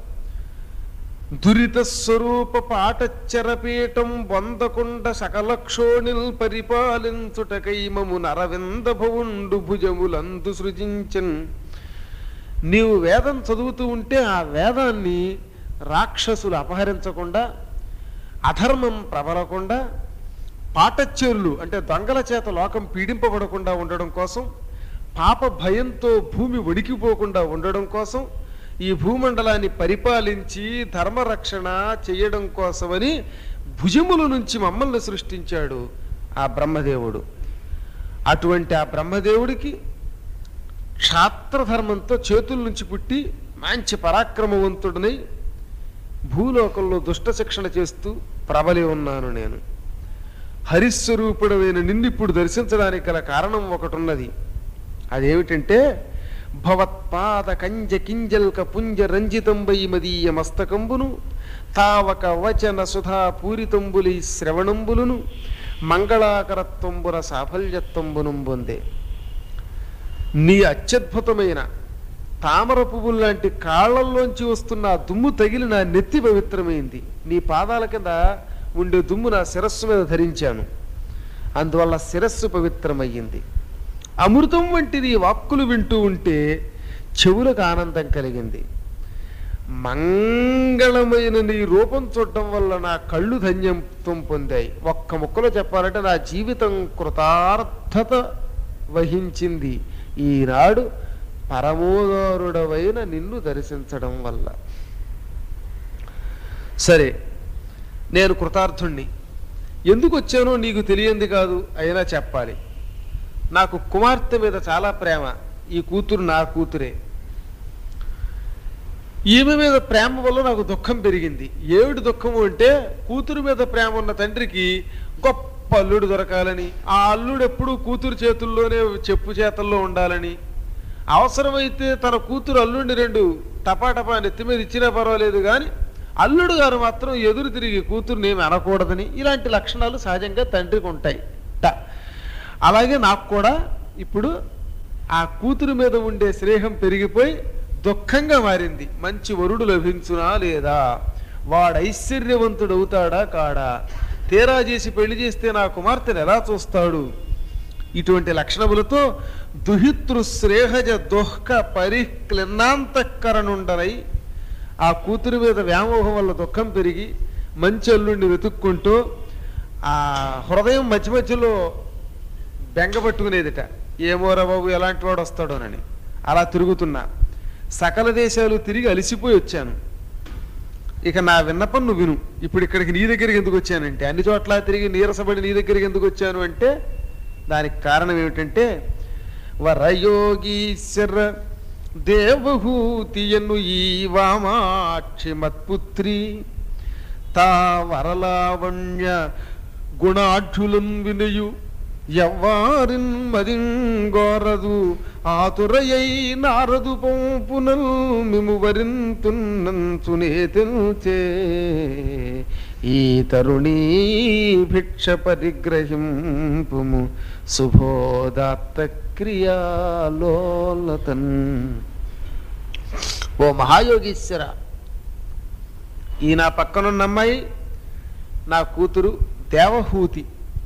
Speaker 1: దురిత స్వరూప పాటచ్చరపీఠం వందకుండ సకలక్షోణిల్ పరిపాలించుటకైమము నరవింద భవుండు భుజములందు సృజించన్ నీవు వేదం చదువుతూ ఉంటే ఆ వేదాన్ని రాక్షసులు అపహరించకుండా అధర్మం ప్రబలకుండా పాటచ్చేరులు అంటే దొంగల చేత లోకం పీడింపబడకుండా ఉండడం కోసం పాప భయంతో భూమి వడికిపోకుండా ఉండడం కోసం ఈ భూమండలాన్ని పరిపాలించి ధర్మరక్షణ చేయడం కోసమని భుజముల నుంచి మమ్మల్ని సృష్టించాడు ఆ బ్రహ్మదేవుడు అటువంటి ఆ బ్రహ్మదేవుడికి క్షాత్రధర్మంతో చేతుల నుంచి పుట్టి మంచి పరాక్రమవంతుడినై భూలోకంలో దుష్ట శిక్షణ చేస్తూ ప్రబలి ఉన్నాను నేను హరిస్వరూపుడమైన నిన్నిప్పుడు దర్శించడానికి గల కారణం ఒకటి ఉన్నది అదేమిటంటే భవత్పాద కంజ కింజల్క పుంజ రంజితంబై మదీయ మస్తకంబును తావక వచన సుధా పూరితంబులి శ్రవణంబులును మంగళాకరత్వంబున సాఫల్యత్వంబును పొందే నీ అత్యద్భుతమైన తామర పువ్వులు లాంటి కాళ్ళల్లోంచి వస్తున్న ఆ దుమ్ము తగిలి నా నెత్తి పవిత్రమైంది నీ పాదాల కింద ఉండే దుమ్ము నా శిరస్సు మీద ధరించాను అందువల్ల శిరస్సు పవిత్రమయ్యింది అమృతం వంటి నీ వాక్కులు వింటూ ఉంటే చెవులకు ఆనందం కలిగింది మంగళమైన నీ రూపం చూడటం వల్ల నా కళ్ళు ధన్యత్వం పొందాయి ఒక్క ముక్కలో చెప్పాలంటే నా జీవితం కృతార్థత వహించింది ఈనాడు పరమోదారుడవైన నిన్ను దర్శించడం వల్ల సరే నేను కృతార్థుణ్ణి ఎందుకు వచ్చానో నీకు తెలియంది కాదు అయినా చెప్పాలి నాకు కుమార్తె మీద చాలా ప్రేమ ఈ కూతురు నా కూతురే ఈమె మీద ప్రేమ వల్ల నాకు దుఃఖం పెరిగింది ఏమిటి దుఃఖము అంటే కూతురు మీద ప్రేమ ఉన్న తండ్రికి గొప్ప అల్లుడు దొరకాలని ఆ అల్లుడు ఎప్పుడూ కూతురు చేతుల్లోనే చెప్పు చేతల్లో ఉండాలని అవసరమైతే తన కూతురు అల్లుడిని రెండు టపాటపా నెత్తి మీద ఇచ్చినా పర్వాలేదు కానీ అల్లుడు గారు మాత్రం ఎదురు తిరిగి కూతురుని ఏమి అనకూడదని ఇలాంటి లక్షణాలు సహజంగా తండ్రికి ఉంటాయి ట. అలాగే నాకు కూడా ఇప్పుడు ఆ కూతురు మీద ఉండే స్నేహం పెరిగిపోయి దుఃఖంగా మారింది మంచి వరుడు లభించునా లేదా వాడు ఐశ్వర్యవంతుడు అవుతాడా కాడా తీరా చేసి పెళ్లి చేస్తే నా కుమార్తెను ఎలా చూస్తాడు ఇటువంటి లక్షణములతో దుహితృ శ్రేహజ దుఃఖ పరిక్లిన్నాంతఃకరణుండనై ఆ కూతురు మీద వ్యామోహం వల్ల దుఃఖం పెరిగి మంచి అల్లుడిని వెతుక్కుంటూ ఆ హృదయం మధ్య మధ్యలో బెంగ పట్టుకునేదిట ఏమోరా బాబు ఎలాంటి వాడు వస్తాడోనని అలా తిరుగుతున్నా సకల దేశాలు తిరిగి అలిసిపోయి వచ్చాను ఇక నా విన్నపం నువ్వు విను ఇప్పుడు ఇక్కడికి నీ దగ్గరికి ఎందుకు వచ్చానంటే అన్ని చోట్ల తిరిగి నీరసపడి నీ దగ్గరికి ఎందుకు వచ్చాను అంటే దానికి కారణం ఏమిటంటే వరయోగీశ్వర దేవహూతియను ఈ వామాక్షి మత్పుత్రి తా వరలావణ్య గుణాఢ్యులన్ వినయు ఎవ్వారిన్ మదింగోరదు ఆతురయై నారదు పంపునల్ మిము వరింతున్నంచునే తెల్చే ఈ తరుణీ భిక్ష పరిగ్రహింపుము శుభోదాత్త క్రియాలోలతన్ ఓ మహాయోగీశ్వర ఈ నా పక్కనున్న అమ్మాయి నా కూతురు దేవహూతి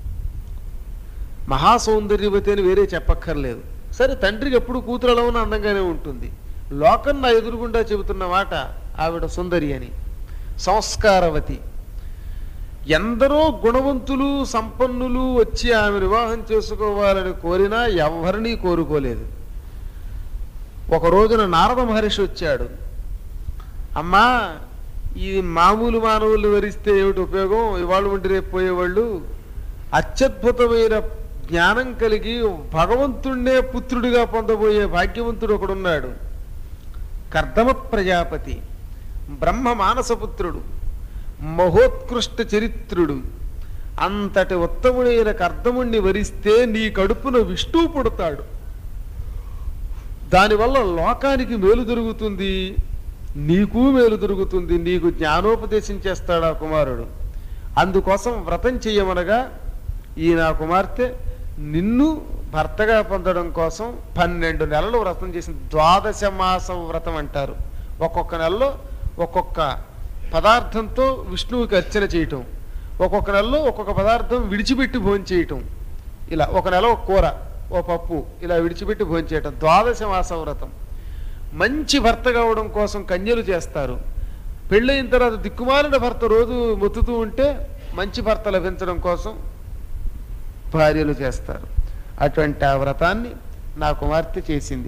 Speaker 1: మహాసౌందర్యవతి అని వేరే చెప్పక్కర్లేదు సరే తండ్రికి ఎప్పుడు కూతురు ఎలా ఉన్నా అందంగానే ఉంటుంది లోకం నా ఎదురుగుండా చెబుతున్న మాట ఆవిడ సుందరి అని సంస్కారవతి ఎందరో గుణవంతులు సంపన్నులు వచ్చి ఆమె వివాహం చేసుకోవాలని కోరినా ఎవరినీ కోరుకోలేదు ఒక రోజున నారద మహర్షి వచ్చాడు అమ్మా ఈ మామూలు మానవుల్ని వరిస్తే ఏమిటి ఉపయోగం ఇవాళ ఉండి రేపు పోయేవాళ్ళు అత్యద్భుతమైన జ్ఞానం కలిగి భగవంతుణ్ణే పుత్రుడిగా పొందబోయే భాగ్యవంతుడు ఒకడున్నాడు కర్దమ ప్రజాపతి బ్రహ్మ మానసపుత్రుడు మహోత్కృష్ట చరిత్రుడు అంతటి ఉత్తముడైన కర్దముణ్ణి వరిస్తే నీ కడుపున విష్ణువు పుడతాడు దానివల్ల లోకానికి మేలు జరుగుతుంది నీకు మేలు జరుగుతుంది నీకు జ్ఞానోపదేశం చేస్తాడు ఆ కుమారుడు అందుకోసం వ్రతం చెయ్యమనగా ఈ నా కుమార్తె నిన్ను భర్తగా పొందడం కోసం పన్నెండు నెలలు వ్రతం చేసింది ద్వాదశ మాసం వ్రతం అంటారు ఒక్కొక్క నెలలో ఒక్కొక్క పదార్థంతో విష్ణువుకి అర్చన చేయటం ఒక్కొక్క నెలలో ఒక్కొక్క పదార్థం విడిచిపెట్టి భోజనం చేయటం ఇలా ఒక నెల ఒక కూర ఓ పప్పు ఇలా విడిచిపెట్టి భోజనం చేయటం ద్వాదశ మాస వ్రతం మంచి భర్త కావడం కోసం కన్యలు చేస్తారు పెళ్ళయిన తర్వాత దిక్కుమాలిన భర్త రోజు మొత్తుతూ ఉంటే మంచి భర్త లభించడం కోసం భార్యలు చేస్తారు అటువంటి ఆ వ్రతాన్ని నా కుమార్తె చేసింది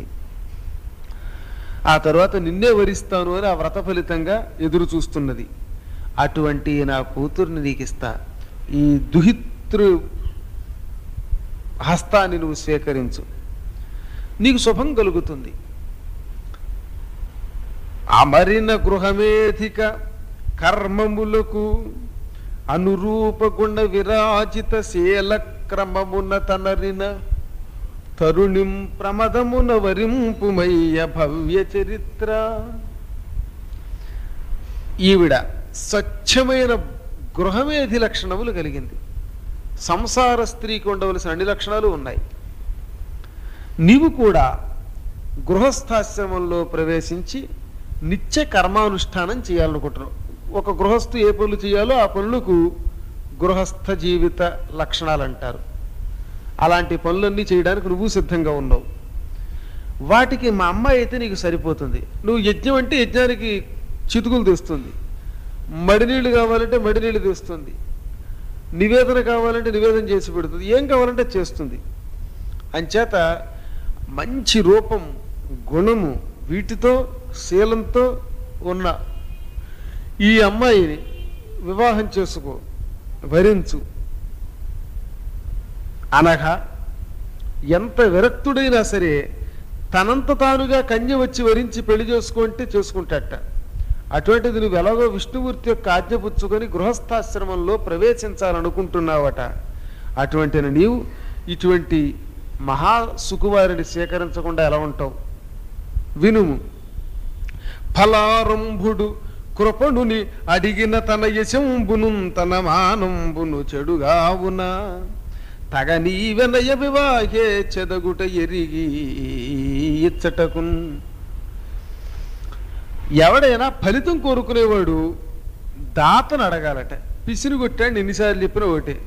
Speaker 1: ఆ తర్వాత నిన్నే వరిస్తాను అని ఆ వ్రత ఫలితంగా ఎదురు చూస్తున్నది అటువంటి నా కూతుర్ని నీకు ఇస్తా ఈ దుహితృ హస్తాన్ని నువ్వు స్వీకరించు నీకు శుభం కలుగుతుంది అమరిన గృహమేధిక కర్మములకు అనురూప గుణ విరాజిత శీల క్రమమున తనరిన తరుణిం ప్రమదమున వరింపుమయ్య భవ్య చరిత్ర ఈవిడ స్వచ్ఛమైన గృహమేధి లక్షణములు కలిగింది సంసార స్త్రీకి ఉండవలసిన అన్ని లక్షణాలు ఉన్నాయి నీవు కూడా గృహస్థాశ్రమంలో ప్రవేశించి నిత్య కర్మానుష్ఠానం చేయాలనుకుంటున్నావు ఒక గృహస్థు ఏ పనులు చేయాలో ఆ పనులకు గృహస్థ జీవిత లక్షణాలు అంటారు అలాంటి పనులన్నీ చేయడానికి నువ్వు సిద్ధంగా ఉన్నావు వాటికి మా అమ్మాయి అయితే నీకు సరిపోతుంది నువ్వు యజ్ఞం అంటే యజ్ఞానికి చితుకులు తెస్తుంది మడినీళ్ళు కావాలంటే మడినీళ్ళు తెస్తుంది నివేదన కావాలంటే నివేదన చేసి పెడుతుంది ఏం కావాలంటే చేస్తుంది అంచేత మంచి రూపం గుణము వీటితో శీలంతో ఉన్న ఈ అమ్మాయిని వివాహం చేసుకో వరించు అనగా ఎంత విరక్తుడైనా సరే తనంత తానుగా కన్య వచ్చి వరించి పెళ్లి చేసుకుంటే చేసుకుంటాట అటువంటిది నువ్వు ఎలాగో విష్ణుమూర్తి యొక్క ఆజ్ఞ పుచ్చుకొని గృహస్థాశ్రమంలో ప్రవేశించాలనుకుంటున్నావట అటువంటి నీవు ఇటువంటి మహా సుకువారిని స్వీకరించకుండా ఎలా ఉంటావు వినుము ఫలారంభుడు కృపణుని అడిగిన తన యశంబును తన మానంబును చెడుగావున తగ నీవెనయ వివాహే చెదగుట ఎరిగి ఇచ్చటకున్ ఎవడైనా ఫలితం కోరుకునేవాడు దాతను అడగాలట పిసిని కొట్టాడు ఎన్నిసార్లు చెప్పిన ఒకటే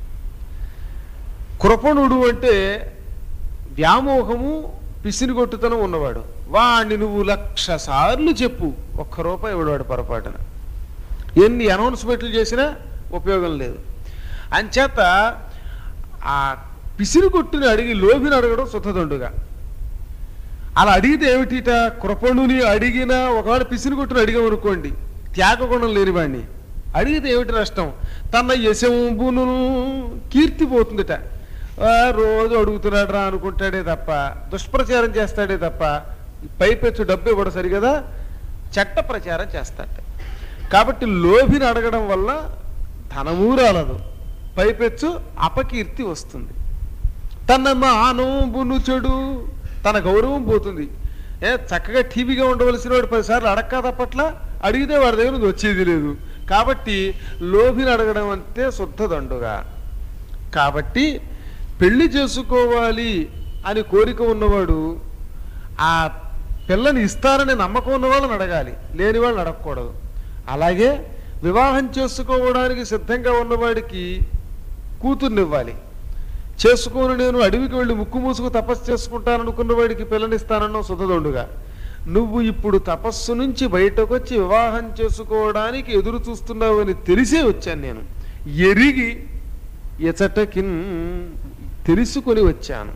Speaker 1: కృపణుడు అంటే వ్యామోహము పిసినిగొట్టుతనం ఉన్నవాడు వాణ్ణి నువ్వు లక్ష సార్లు చెప్పు ఒక్క రూపాయి ఇవ్వడు పొరపాటున ఎన్ని అనౌన్స్మెంట్లు చేసినా ఉపయోగం లేదు అంచేత ఆ పిసిరిగొట్టుని అడిగి లోభిని అడగడం శుద్ధదండుగా అలా అడిగితే ఏమిటిట కృపణుని అడిగినా ఒకవేళ పిసిరిగొట్టుని అడిగామనుకోండి త్యాగగుణం లేనివాడిని అడిగితే ఏమిటి నష్టం తన యశంబును కీర్తి పోతుందిట ఆ, రోజు అడుగుతున్నాడు రా అనుకుంటాడే తప్ప దుష్ప్రచారం చేస్తాడే తప్ప పైపెచ్చు డబ్బు ఇవ్వడం సరిగదా చెట్ట ప్రచారం చేస్తాట కాబట్టి లోభిని అడగడం వల్ల ధనము రాలదు పైపెచ్చు అపకీర్తి వస్తుంది తన మానవును చెడు తన గౌరవం పోతుంది ఏ చక్కగా టీవీగా ఉండవలసిన వాడు పదిసార్లు అడక్క తప్పట్ల అడిగితే వాడి దగ్గర నుంచి వచ్చేది లేదు కాబట్టి లోభిని అడగడం అంతే శుద్ధ దండుగా కాబట్టి పెళ్లి చేసుకోవాలి అని కోరిక ఉన్నవాడు ఆ పిల్లని ఇస్తారని నమ్మకం ఉన్న వాళ్ళని అడగాలి లేని వాళ్ళని అడగకూడదు అలాగే వివాహం చేసుకోవడానికి సిద్ధంగా ఉన్నవాడికి కూతుర్నివ్వాలి చేసుకోను నేను అడవికి వెళ్ళి ముక్కు మూసుకు తపస్సు చేసుకుంటాననుకున్న వాడికి పిల్లనిస్తానన్న సుధదొండుగా నువ్వు ఇప్పుడు తపస్సు నుంచి బయటకు వచ్చి వివాహం చేసుకోవడానికి ఎదురు చూస్తున్నావు అని తెలిసే వచ్చాను నేను ఎరిగి ఎచటకిన్ తెలుసుకొని వచ్చాను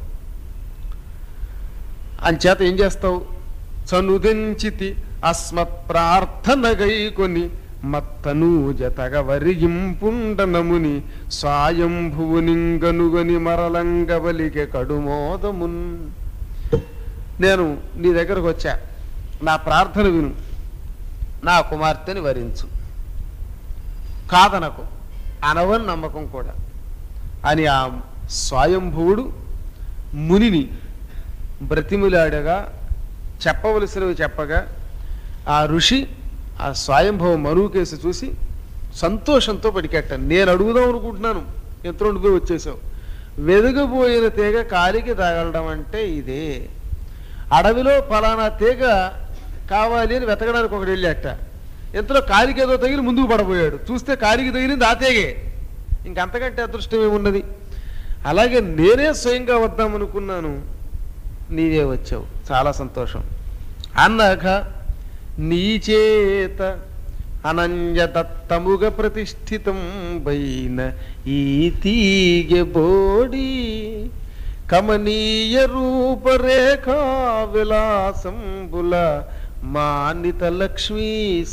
Speaker 1: అంచేత ఏం చేస్తావు చనుదెంచితి అస్మత్ ప్రార్థన గైకొని
Speaker 3: మత్తనూజ తగవరియింపుండనముని స్వాయంభువునింగనుగని మరలంగవలికె కడుమోదమున్ నేను నీ దగ్గరకు వచ్చా నా ప్రార్థన విను నా కుమార్తెని వరించు కాదనకు అనవని నమ్మకం కూడా అని ఆ స్వయంభువుడు మునిని బ్రతిములాడగా చెప్పవలసినవి చెప్పగా ఆ ఋషి ఆ స్వయంభవ మరువు కేసు చూసి సంతోషంతో పడికెట్ట నేను అడుగుదాం అనుకుంటున్నాను ఎంత నువ్వే వచ్చేసావు వెదగబోయిన తీగ కాలికి తగలడం అంటే ఇదే అడవిలో ఫలానా తీగ కావాలి అని వెతకడానికి ఒకటి వెళ్ళాట ఇంతలో కాలికి ఏదో తగిలి ముందుకు పడబోయాడు చూస్తే కాలికి తగిలింది ఆ తీగే ఇంకంతకంటే అదృష్టం ఏమున్నది అలాగే నేనే స్వయంగా వద్దామనుకున్నాను నీవే వచ్చావు చాలా సంతోషం అన్నాక నీ చేత అనన్యదత్తముగ ప్రతిష్ఠితం బైన ఈ తీగె బోడి కమనీయ రూపరేఖా విలాసంబుల మానిత లక్ష్మీ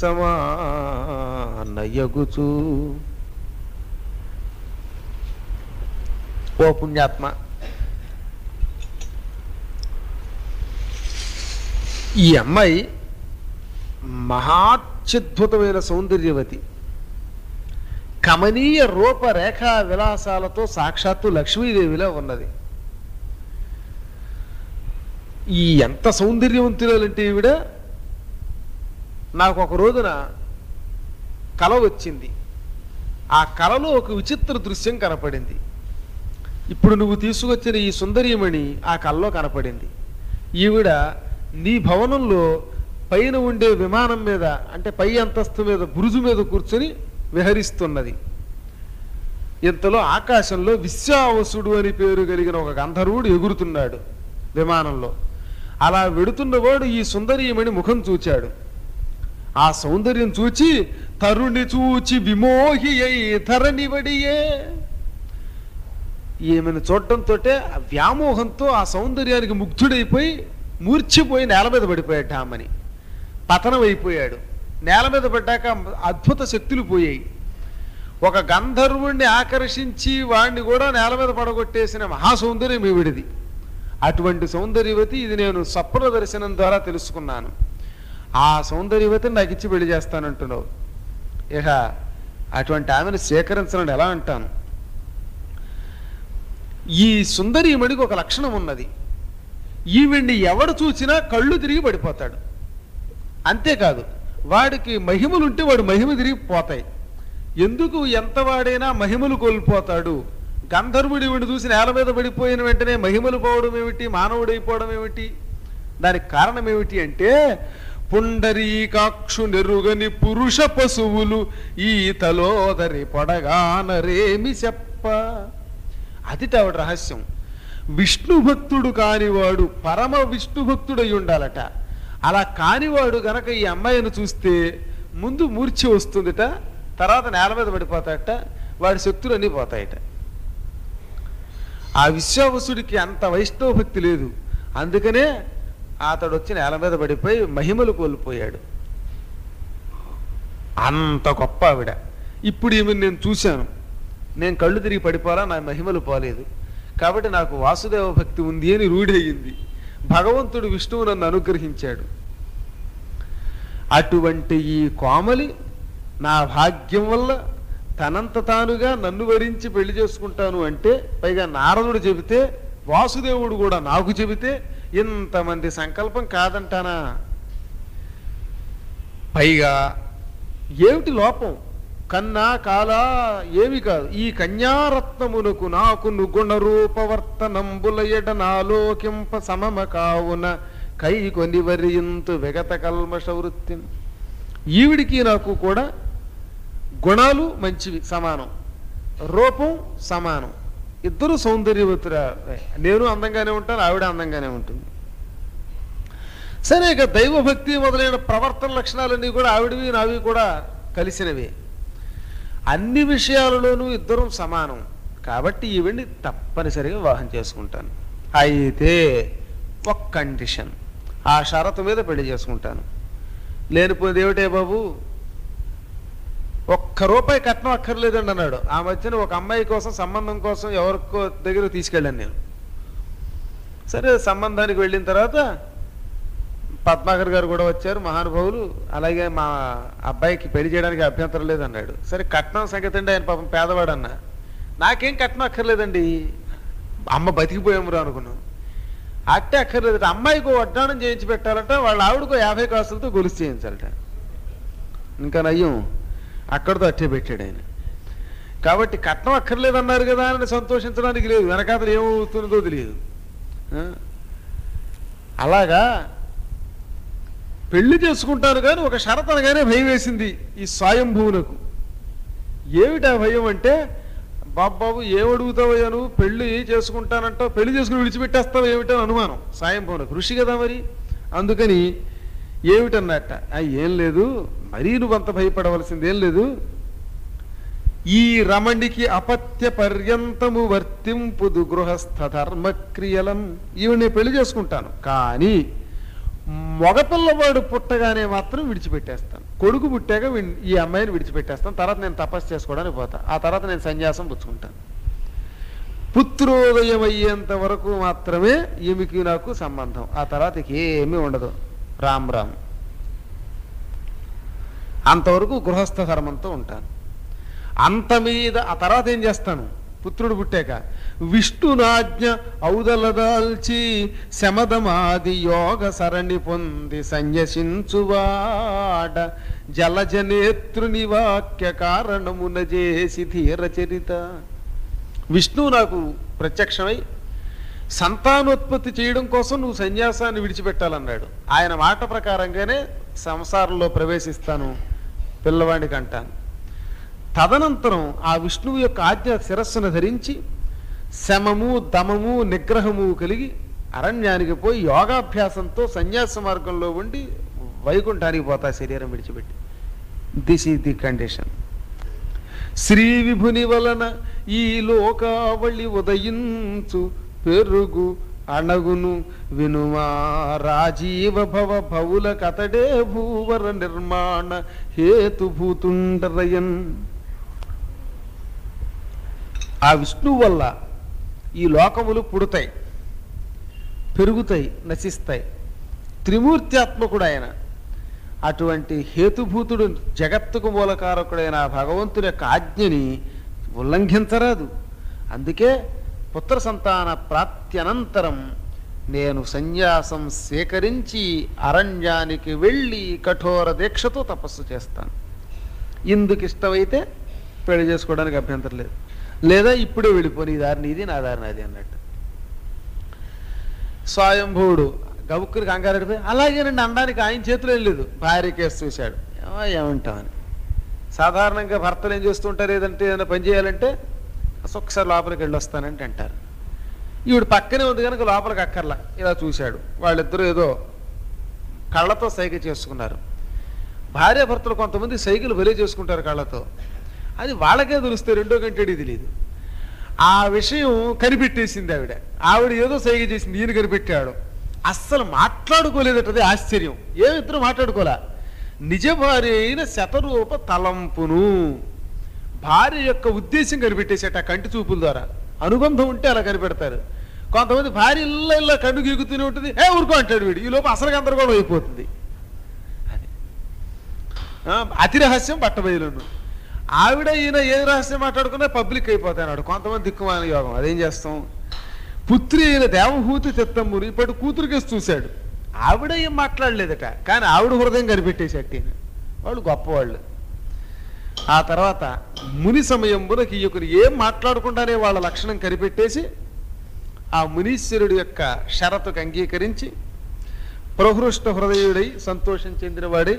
Speaker 3: సమానయగుచు ఓ పుణ్యాత్మ ఈ అమ్మాయి మహాత్యద్భుతమైన సౌందర్యవతి కమనీయ రూపరేఖా విలాసాలతో సాక్షాత్తు లక్ష్మీదేవిలా ఉన్నది ఈ ఎంత సౌందర్యవంతురాలంటే ఈవిడ నాకు ఒక రోజున కల వచ్చింది ఆ కలలో ఒక విచిత్ర దృశ్యం కనపడింది ఇప్పుడు నువ్వు తీసుకొచ్చిన ఈ సుందరీమణి ఆ కల్లో కనపడింది ఈవిడ నీ భవనంలో పైన ఉండే విమానం మీద అంటే పై అంతస్తు మీద బురుజు మీద కూర్చొని విహరిస్తున్నది ఇంతలో ఆకాశంలో విశ్వావసుడు అని పేరు కలిగిన ఒక గంధర్వుడు ఎగురుతున్నాడు విమానంలో అలా వెడుతున్నవాడు ఈ సుందరీమణి ముఖం చూచాడు ఆ సౌందర్యం చూచి తరుణి చూచి విమోహి అయి ధరణివడియే ఈమెను చూడటంతో వ్యామోహంతో ఆ సౌందర్యానికి ముగ్ధుడైపోయి మూర్చిపోయి నేల మీద పడిపోయాడు ఆమెని పతనం అయిపోయాడు నేల మీద పడ్డాక అద్భుత శక్తులు పోయాయి ఒక గంధర్వుణ్ణి ఆకర్షించి వాణ్ణి కూడా నేల మీద పడగొట్టేసిన మహాసౌందర్యం ఈవిడిది అటువంటి సౌందర్యవతి ఇది నేను స్వప్న దర్శనం ద్వారా తెలుసుకున్నాను ఆ సౌందర్యవతిని నాకు ఇచ్చి పెళ్లి చేస్తానంటున్నావు ఇక అటువంటి ఆమెను స్వీకరించడం ఎలా అంటాను ఈ సుందరీమణికి ఒక లక్షణం ఉన్నది ఈవిడ్ని ఎవడు చూసినా కళ్ళు తిరిగి పడిపోతాడు అంతేకాదు వాడికి మహిమలుంటే వాడు మహిమ తిరిగి పోతాయి ఎందుకు ఎంత వాడైనా మహిమలు కోల్పోతాడు గంధర్వుడి ఈవిడ చూసి నేల మీద పడిపోయిన వెంటనే మహిమలు పోవడం ఏమిటి మానవుడైపోవడం ఏమిటి దానికి కారణం ఏమిటి అంటే పుండరీకాక్షు నెరుగని పురుష పశువులు ఈ తలోదరి పొడగానరేమి చెప్ప అది ఆవిడ రహస్యం విష్ణు భక్తుడు కానివాడు పరమ విష్ణు భక్తుడై ఉండాలట అలా కానివాడు గనక ఈ అమ్మాయిని చూస్తే ముందు మూర్ఛ వస్తుందిట తర్వాత నేల మీద పడిపోతాడట వాడి శక్తులు అన్నీ పోతాయట ఆ విశ్వావసుడికి అంత వైష్ణవ భక్తి లేదు అందుకనే అతడు వచ్చి నేల మీద పడిపోయి మహిమలు కోల్పోయాడు అంత గొప్ప ఆవిడ ఇప్పుడు ఈమెను నేను చూశాను నేను కళ్ళు తిరిగి పడిపోలా నా మహిమలు పోలేదు కాబట్టి నాకు వాసుదేవ భక్తి ఉంది అని రూఢయింది భగవంతుడు విష్ణువు నన్ను అనుగ్రహించాడు అటువంటి ఈ కోమలి నా భాగ్యం వల్ల తనంత తానుగా నన్ను వరించి పెళ్లి చేసుకుంటాను అంటే పైగా నారదుడు చెబితే వాసుదేవుడు కూడా నాకు చెబితే ఇంతమంది సంకల్పం కాదంటానా పైగా ఏమిటి లోపం కన్నా కాలా ఏమి కాదు ఈ కన్యారత్నమునకు నాకు నుగుణ రూపవర్తనంబుల ఎడ నాలోకింప సమమ కావున కై కొని వరియంతు విగత కల్మష వృత్తి ఈవిడికి నాకు కూడా గుణాలు మంచివి సమానం రూపం సమానం ఇద్దరు సౌందర్యవతురా నేను అందంగానే ఉంటాను ఆవిడ అందంగానే ఉంటుంది సరే ఇక దైవభక్తి మొదలైన ప్రవర్తన లక్షణాలన్నీ కూడా ఆవిడవి నావి కూడా కలిసినవే అన్ని విషయాలలోనూ ఇద్దరం సమానం కాబట్టి ఈవిడ్ని తప్పనిసరిగా వివాహం చేసుకుంటాను అయితే ఒక కండిషన్ ఆ షరతు మీద పెళ్లి చేసుకుంటాను లేనిపోయింది ఏమిటే బాబు ఒక్క రూపాయి కట్నం అక్కర్లేదండి అన్నాడు ఆ మధ్యన ఒక అమ్మాయి కోసం సంబంధం కోసం ఎవరికో దగ్గర తీసుకెళ్ళాను నేను సరే సంబంధానికి వెళ్ళిన తర్వాత పద్మాకర్ గారు కూడా వచ్చారు మహానుభావులు అలాగే మా అబ్బాయికి పెళ్లి చేయడానికి అభ్యంతరం లేదన్నాడు సరే కట్నం సంగతి అండి ఆయన పాపం పేదవాడు అన్న నాకేం కట్నం అక్కర్లేదండి అమ్మ బతికిపోయామురా అనుకున్నాను అట్టే అక్కర్లేదు అమ్మాయికి వడ్డాణం చేయించి పెట్టాలంట వాళ్ళ ఆవిడకు యాభై కాసులతో గొలుసు చేయించాలట ఇంకా నయ్యం అక్కడితో అట్టే పెట్టాడు ఆయన కాబట్టి కట్నం అక్కర్లేదన్నారు కదా అని సంతోషించడానికి లేదు వెనకాతలు ఏమవుతుందో తెలియదు ఆ? అలాగా పెళ్లి చేసుకుంటాను కానీ ఒక షరత్ అనగానే భయం వేసింది ఈ స్వయంభూవునకు ఏమిటా భయం అంటే బాబు బాబు ఏమడుగుతావయ్యా నువ్వు పెళ్లి చేసుకుంటానంటావు పెళ్లి చేసుకుని విడిచిపెట్టేస్తావు ఏమిటని అనుమానం స్వయంభూవునకు ఋషి కదా మరి అందుకని ఏమిటన్నట్ట "ఆ, ఏం లేదు మరీ నువ్వు అంత భయపడవలసింది ఏం లేదు ఈ రమణికి అపత్య పర్యంతము వర్తింపుదు గృహస్థ ధర్మక్రియలం ఈవిడ నేను పెళ్లి చేసుకుంటాను కానీ మగపిల్లవాడు పుట్టగానే మాత్రం విడిచిపెట్టేస్తాను కొడుకు పుట్టాక వీణ్- ఈ అమ్మాయిని విడిచిపెట్టేస్తాను తర్వాత నేను తపస్సు చేసుకోవడానికి పోతా ఆ తర్వాత నేను సన్యాసం పుచ్చుకుంటాను పుత్రోదయం అయ్యేంత వరకు మాత్రమే ఈమెకి నాకు సంబంధం ఆ తర్వాత ఇక ఏమీ ఉండదు రామ్ రామ్ అంతవరకు గృహస్థ ధర్మంతో ఉంటాను అంత మీద ఆ తర్వాత ఏం చేస్తాను పుత్రుడు పుట్టాక విష్ణునాజ్ఞ ఔదలదాల్చి శమదమాది యోగ సరణి పొంది సంయసించువాడ జలజనేత్రుని వాక్య కారణమున చేసి ధీర చరిత విష్ణువు నాకు ప్రత్యక్షమై సంతానోత్పత్తి చేయడం కోసం నువ్వు సన్యాసాన్ని విడిచిపెట్టాలన్నాడు ఆయన మాట ప్రకారంగానే సంసారంలో ప్రవేశిస్తాను పిల్లవాడికి అంటాను తదనంతరం ఆ విష్ణువు యొక్క ఆజ్ఞ శిరస్సును ధరించి శమము దమము నిగ్రహము కలిగి అరణ్యానికి పోయి యోగాభ్యాసంతో సన్యాస మార్గంలో ఉండి వైకుంఠానికి పోతా శరీరం విడిచిపెట్టి this is the condition Shri విభుని వలన ఈ లోకావళి ఉదయించు పెరుగు అణగును వినుమా రాజీవ భవ భవుల కతడే భూవర నిర్మాణ హేతుభూతుండరయన్ ఆ విష్ణువు వల్ల ఈ లోకములు పుడతాయి పెరుగుతాయి నశిస్తాయి త్రిమూర్త్యాత్మకుడు ఆయన అటువంటి హేతుభూతుడు జగత్తుకు మూలకారకుడైన ఆ భగవంతుని యొక్క ఆజ్ఞని ఉల్లంఘించరాదు అందుకే పుత్ర సంతాన ప్రాప్త్యనంతరం నేను సన్యాసం స్వీకరించి అరణ్యానికి వెళ్ళి కఠోర దీక్షతో తపస్సు చేస్తాను ఇందుకు ఇష్టమైతే పెళ్లి చేసుకోవడానికి అభ్యంతరం లేదు లేదా ఇప్పుడే వెళ్ళిపోయి నీ దారి నీది నా దారి నాది అన్నట్టు స్వయంభూడు గబుక్కుని కంగారెడిపోయి అలాగేనండి అనడానికి ఆయన చేతిలో ఏం లేదు భార్య కేసు చూశాడు ఏమో ఏమంటామని సాధారణంగా భర్తలు ఏం చేస్తుంటారు ఏదంటే ఏదైనా పని చేయాలంటే అసలు ఒకసారి లోపలికి వెళ్ళి వస్తానంటే అంటారు ఈవిడ పక్కనే ఉంది కనుక లోపలికి అక్కర్లా ఇలా చూశాడు వాళ్ళిద్దరూ ఏదో కళ్ళతో సైగ చేసుకున్నారు భార్య భర్తలు కొంతమంది సైకిల్ బలే చేసుకుంటారు కళ్ళతో అది వాళ్ళకే తెలుస్తే రెండో గంటేడి తెలియదు ఆ విషయం కనిపెట్టేసింది ఆవిడ ఆవిడ ఏదో సైగ చేసింది ఈయన కనిపెట్టాడు అస్సలు మాట్లాడుకోలేదట అది ఆశ్చర్యం ఏమిద్దరు మాట్లాడుకోలే నిజ భార్య అయిన శతరూప తలంపును భార్య యొక్క ఉద్దేశం కనిపెట్టేసేట ఆ కంటి చూపుల ద్వారా అనుబంధం ఉంటే అలా కనిపెడతారు కొంతమంది భార్య ఇల్ల ఇల్ల కన్ను గీకుతూనే ఉంటుంది ఏ ఊరుకో అంటాడు వీడు ఈ లోపు అసలు గందరగోళం అయిపోతుంది అది ఆ, అతి రహస్యం బట్టబయలును ఆవిడ ఈయన ఏ రహస్యం మాట్లాడుకున్నా పబ్లిక్ అయిపోతాయి అన్నాడు కొంతమంది దిక్కుమాల యోగం అదేం చేస్తాం పుత్రి అయిన దేవహూతి చిత్తమ్ముని ఇప్పటి కూతురికేసి చూశాడు ఆవిడ ఏం మాట్లాడలేదట కానీ ఆవిడ హృదయం కనిపెట్టేసేట ఈయన వాళ్ళు గొప్పవాళ్ళు ఆ తర్వాత ముని సమయంబునకి ఈయొకరు ఏం మాట్లాడకుండానే వాళ్ళ లక్షణం కనిపెట్టేసి ఆ మునీశ్వరుడు యొక్క షరతుకు అంగీకరించి ప్రహృష్ట హృదయుడై సంతోషం చెందినవాడై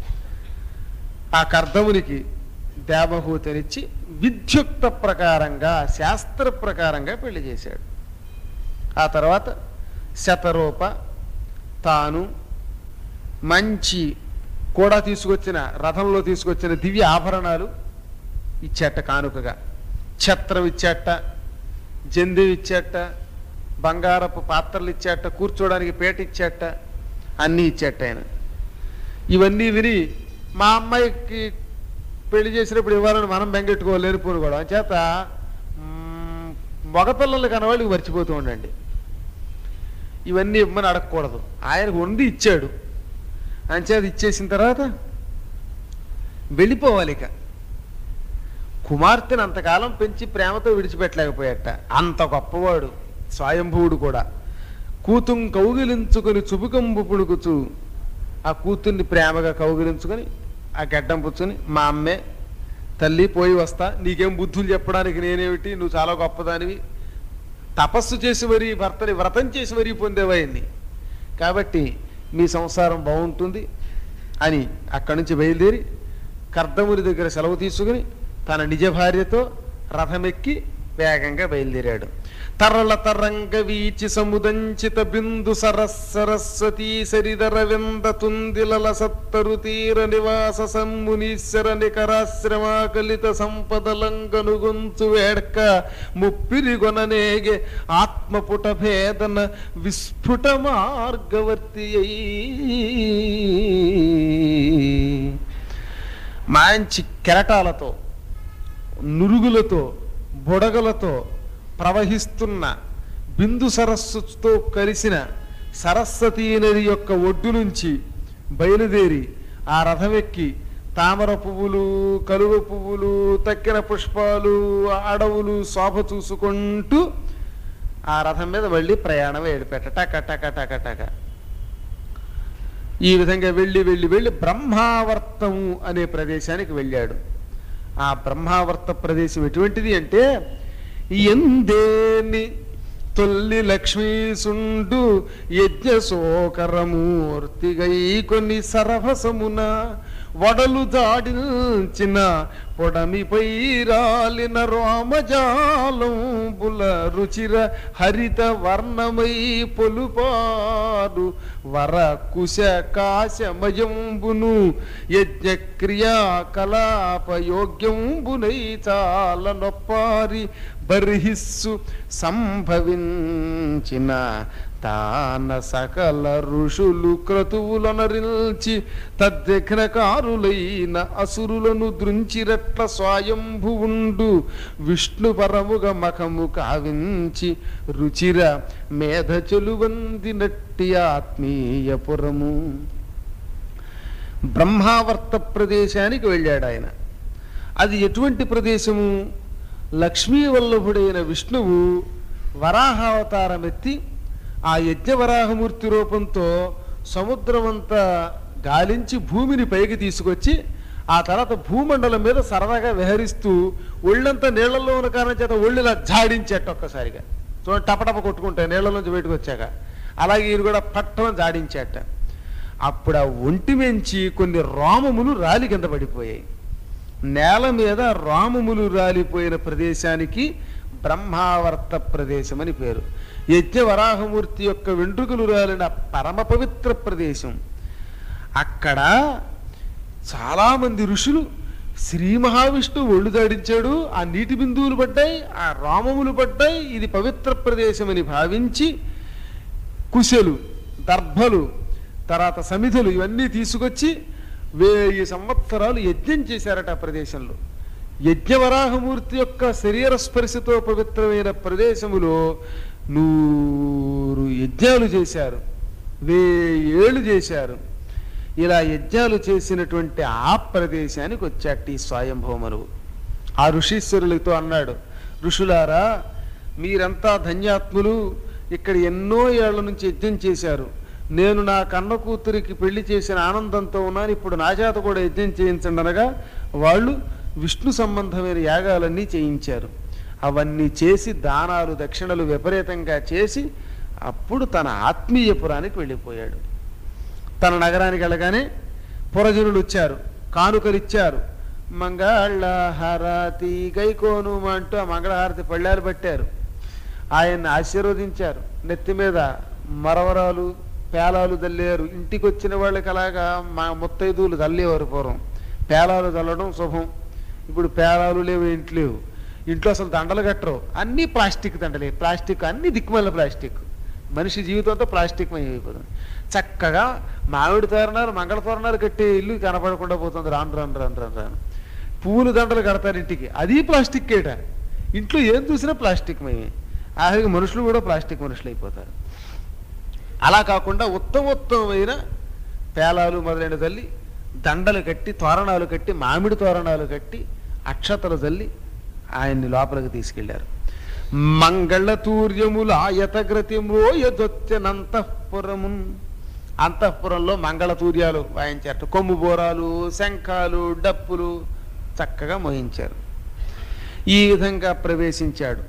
Speaker 3: ఆ కర్దమునికి దేవహూతినిచ్చి విద్యుక్త ప్రకారంగా శాస్త్ర ప్రకారంగా పెళ్లి చేశాడు ఆ తర్వాత శతరూప తాను మంచి కూడా తీసుకొచ్చిన రథంలో తీసుకొచ్చిన దివ్య ఆభరణాలు ఇచ్చేట కానుకగా ఛత్రం ఇచ్చేట జందెం ఇచ్చేట బంగారపు పాత్రలు ఇచ్చేట కూర్చోడానికి పేట ఇచ్చేట అన్నీ ఇచ్చేట ఆయన ఇవన్నీ విని మా అమ్మాయికి పెళ్లి చేసినప్పుడు ఇవ్వాలని మనం బెంగెట్టుకోలేని పోను కూడా చేత మ్, మగపిల్లలు కనవాళ్ళకి మర్చిపోతూ ఉండండి ఇవన్నీ ఇవ్వమని అడగకూడదు ఆయనకు వండి ఇచ్చాడు అంచేది ఇచ్చేసిన తర్వాత వెళ్ళిపోవాలి ఇక కుమార్తెను అంతకాలం పెంచి ప్రేమతో విడిచిపెట్టలేకపోయాట అంత గొప్పవాడు స్వయంభువుడు కూడా కూతుం కౌగిలించుకొని చుబుకంబు పుడుకుచు ఆ కూతుర్ని ప్రేమగా కౌగిలించుకొని ఆ గడ్డం పుచ్చుని మా అమ్మే తల్లి పోయి వస్తా నీకేం బుద్ధులు చెప్పడానికి నేనేమిటి నువ్వు చాలా గొప్పదానివి తపస్సు చేసి మరీ భర్తని వ్రతం చేసి మరీ పొందేవాయిని కాబట్టి మీ సంసారం బాగుంటుంది అని అక్కడి నుంచి బయలుదేరి కర్దముని దగ్గర సెలవు తీసుకుని తన నిజ భార్యతో రథమెక్కి వేగంగా బయలుదేరాడు తరళ తరంగ వీచి సముదంచిత బిందు సరస్సరస్వతీ సరిదర వింద తుందిలల సత్తరు తీర నివాస సమ్మునీశ్వర నికరాశ్రమాకలిత సంపదలంగను గొంతు వేడ్క ముప్పిరి గొననేగే ఆత్మపుట భేదన విస్ఫుట మార్గవర్తి మంచి కెరటాలతో నురుగులతో బుడగలతో ప్రవహిస్తున్న బిందు సరస్సుతో కలిసిన సరస్వతీ నది యొక్క ఒడ్డు నుంచి బయలుదేరి ఆ రథమెక్కి తామర పువ్వులు కలువ పువ్వులు తక్కిన పుష్పాలు అడవులు శోభ చూసుకుంటూ ఆ రథం మీద మళ్ళీ ప్రయాణం ఏడిపెట్ట టక టక టక టక ఈ విధంగా వెళ్ళి వెళ్ళి వెళ్ళి బ్రహ్మావర్తము అనే ప్రదేశానికి వెళ్ళాడు ఆ బ్రహ్మావర్త ప్రదేశం ఎటువంటిది అంటే ఎందేని తొల్లి లక్ష్మీసుండు యజ్ఞ సోకరమూర్తిగై కొన్ని సరభసమున వడలు దాడించిన పొడమిపై రాలిన రోమజాలంబుల రుచిర హరిత వర్ణమై పొలుపారు వర కుశ కాశమయంబును యజ్ఞక్రియా కలాప యోగ్యంబునై చాల నొప్పారి బర్హిస్సు సంభవించిన తాన సకల ఋషులు క్రతువులనరిల్చి తద్దెఘ్నకారులైన అసురులను దృంచిరట్ల స్వయంభువుండు విష్ణు పరముగ మఖము కావించి రుచిర మేధ చెలువందినట్టి ఆత్మీయపురము బ్రహ్మావర్త ప్రదేశానికి వెళ్ళాడు ఆయన అది ఎటువంటి ప్రదేశము లక్ష్మీ వల్లభుడైన విష్ణువు వరాహావతారం ఎత్తి ఆ యజ్ఞవరాహమూర్తి రూపంతో సముద్రమంతా గాలించి భూమిని పైకి తీసుకొచ్చి ఆ తర్వాత భూమండలం మీద సరదాగా విహరిస్తూ ఒళ్ళంతా నీళ్లలో ఉన్న కారణం చేత ఒళ్ళిలా జాడించేట ఒక్కసారిగా చూడండి టపటప కొట్టుకుంటాయి నీళ్ళలోంచి బయటకు వచ్చాక అలాగే ఈయన కూడా పట్టణం జాడించేట అప్పుడు ఆ ఒంటి మించి కొన్ని రామములు రాలి కింద పడిపోయాయి నేల మీద రామములు రాలిపోయిన ప్రదేశానికి బ్రహ్మావర్త ప్రదేశం అని పేరు యజ్ఞ వరాహమూర్తి యొక్క వెంట్రుకలు రాలిన పరమ పవిత్ర ప్రదేశం అక్కడ చాలామంది ఋషులు శ్రీ మహావిష్ణువు ఒళ్ళు దాడించాడు ఆ నీటి బిందువులు పడ్డాయి ఆ రామములు పడ్డాయి ఇది పవిత్ర ప్రదేశం అని భావించి కుశలు దర్భలు తర్వాత సమిధులు ఇవన్నీ తీసుకొచ్చి వెయ్యి సంవత్సరాలు యజ్ఞం చేశారట ఆ ప్రదేశంలో యజ్ఞవరాహమూర్తి యొక్క శరీర స్పర్శతో పవిత్రమైన ప్రదేశములో నూరు యజ్ఞాలు చేశారు వేయేళ్ళు చేశారు ఇలా యజ్ఞాలు చేసినటువంటి ఆ ప్రదేశానికి వచ్చాట ఈ స్వయంభూమనువు ఆ ఋషీశ్వరులతో అన్నాడు ఋషులారా మీరంతా ధన్యాత్ములు ఇక్కడ ఎన్నో ఏళ్ల నుంచి యజ్ఞం చేశారు నేను నా కన్న కూతురికి పెళ్లి చేసిన ఆనందంతో ఉన్నాను ఇప్పుడు నా చేత కూడా యజ్ఞం చేయించండి అనగా వాళ్ళు విష్ణు సంబంధమైన యాగాలన్నీ చేయించారు అవన్నీ చేసి దానాలు దక్షిణలు విపరీతంగా చేసి అప్పుడు తన ఆత్మీయపురానికి వెళ్ళిపోయాడు తన నగరానికి వెళ్ళగానే పురజనులు వచ్చారు కానుకలు ఇచ్చారు మంగళ హారతి గైకోను అంటూ ఆ మంగళహారతి పళ్ళారు పట్టారు ఆయన్ని ఆశీర్వదించారు నెత్తి మీద మరవరాలు పేలాలు దల్లేరు ఇంటికి వచ్చిన వాళ్ళకి అలాగా మా ముత్తైదువులు దల్లేవారు పూర్వం పేలాలు దల్లడం శుభం ఇప్పుడు పేలాలు లేవు ఇంట్లో లేవు ఇంట్లో అసలు దండలు కట్టరు అన్నీ ప్లాస్టిక్ దండలే ప్లాస్టిక్ అన్ని దిక్కుమల్ల ప్లాస్టిక్ మనిషి జీవితంతో ప్లాస్టిక్ అయిపోతుంది చక్కగా మామిడి తోరణాలు మంగళ తోరణాలు కట్టే ఇల్లు కనపడకుండా పోతుంది రాను రాను రాను రాను రాను పువ్వులు దండలు కడతారు ఇంటికి అది ప్లాస్టిక్ కేట ఇంట్లో ఏం చూసినా ప్లాస్టిక్ మయమే ఆఖరికి మనుషులు కూడా ప్లాస్టిక్ మనుషులు అయిపోతారు అలా కాకుండా ఉత్తమోత్తమైన పేలాలు మొదలైన తల్లి దండలు కట్టి తోరణాలు కట్టి మామిడి తోరణాలు కట్టి అక్షతలు జల్లి ఆయన్ని లోపలికి తీసుకెళ్లారు మంగళతూర్యముల ఆయతగ్రతి మోయదొత్యనంతఃపురమున్ అంతఃపురంలో మంగళతూర్యాలు వాయించారు కొమ్ము బోరాలు శంఖాలు డప్పులు చక్కగా మోయించారు ఈ విధంగా ప్రవేశించాడు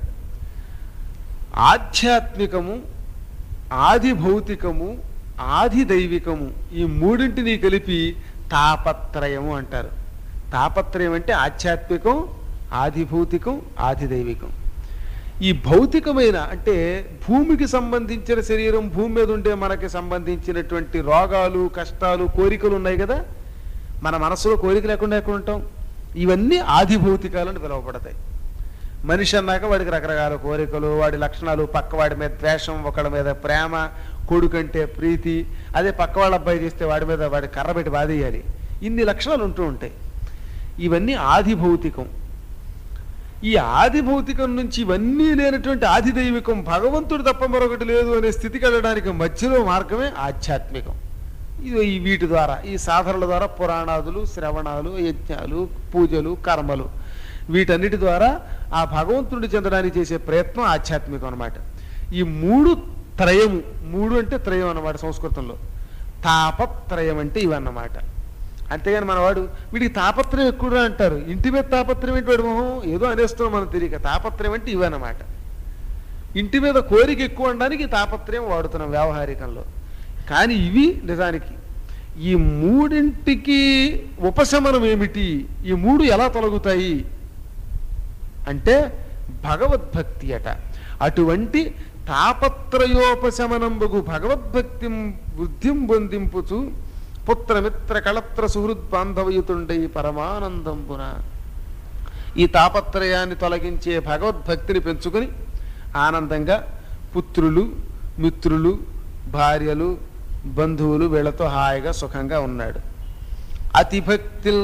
Speaker 3: ఆధ్యాత్మికము ఆది భౌతికము ఆది దైవికము ఈ మూడింటిని కలిపి తాపత్రయము అంటారు తాపత్రయం అంటే ఆధ్యాత్మికం ఆది భౌతికం ఆది దైవికం ఈ భౌతికమైన అంటే భూమికి సంబంధించిన శరీరం భూమి మీద ఉండే మనకి సంబంధించినటువంటి రోగాలు కష్టాలు కోరికలు ఉన్నాయి కదా మన మనసులో కోరిక లేకుండా ఎక్కడ ఉంటాం ఇవన్నీ ఆది భౌతికాలని పిలువబడతాయి మనిషి అన్నాక వాడికి రకరకాల కోరికలు వాడి లక్షణాలు పక్కవాడి మీద ద్వేషం ఒకడి మీద ప్రేమ కొడుకంటే ప్రీతి అదే పక్కవాళ్ళ అబ్బాయి చేస్తే వాడి మీద వాడి కర్ర పెట్టి బాధేయాలి ఇన్ని లక్షణాలు ఉంటూ ఉంటాయి ఇవన్నీ ఆది భౌతికం ఈ ఆది భౌతికం నుంచి ఇవన్నీ లేనటువంటి ఆది దైవికం భగవంతుడు తప్ప మరొకటి లేదు అనే స్థితికి వెళ్ళడానికి మధ్యలో మార్గమే ఆధ్యాత్మికం ఇది ఈ వీటి ద్వారా ఈ సాధనల ద్వారా పురాణాదులు శ్రవణాలు యజ్ఞాలు పూజలు కర్మలు వీటన్నిటి ద్వారా ఆ భగవంతుడిని చెందడానికి చేసే ప్రయత్నం ఆధ్యాత్మికం అన్నమాట ఈ మూడు త్రయము మూడు అంటే త్రయం అన్నమాట సంస్కృతంలో తాపత్రయం అంటే ఇవన్నమాట అంతేగాని మనవాడు వీడికి తాపత్రయం ఎక్కువ అంటారు ఇంటి మీద తాపత్రయం ఏంటి వాడు మొహం ఏదో అనేస్తున్నాం మనం తెలియక తాపత్రయం అంటే ఇవన్నమాట ఇంటి మీద కోరిక ఎక్కువ అనడానికి తాపత్రయం వాడుతున్నాం వ్యవహారికంలో కానీ ఇవి నిజానికి ఈ మూడింటికి ఉపశమనం ఏమిటి ఈ మూడు ఎలా తొలగుతాయి అంటే భగవద్భక్తి అట అటువంటి తాపత్రయోపశమనంబగు భగవద్భక్తి వృద్ధిం పొందింపుచు పుత్రమిత్ర కళత్ర సుహృద్ బాంధవయుతుండై పరమానందంబున ఈ తాపత్రయాన్ని తొలగించే భగవద్భక్తిని పెంచుకొని ఆనందంగా పుత్రులు మిత్రులు భార్యలు బంధువులు వీళ్ళతో హాయిగా సుఖంగా ఉన్నాడు అతిభక్తిల్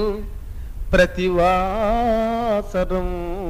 Speaker 3: ప్రతివాసరం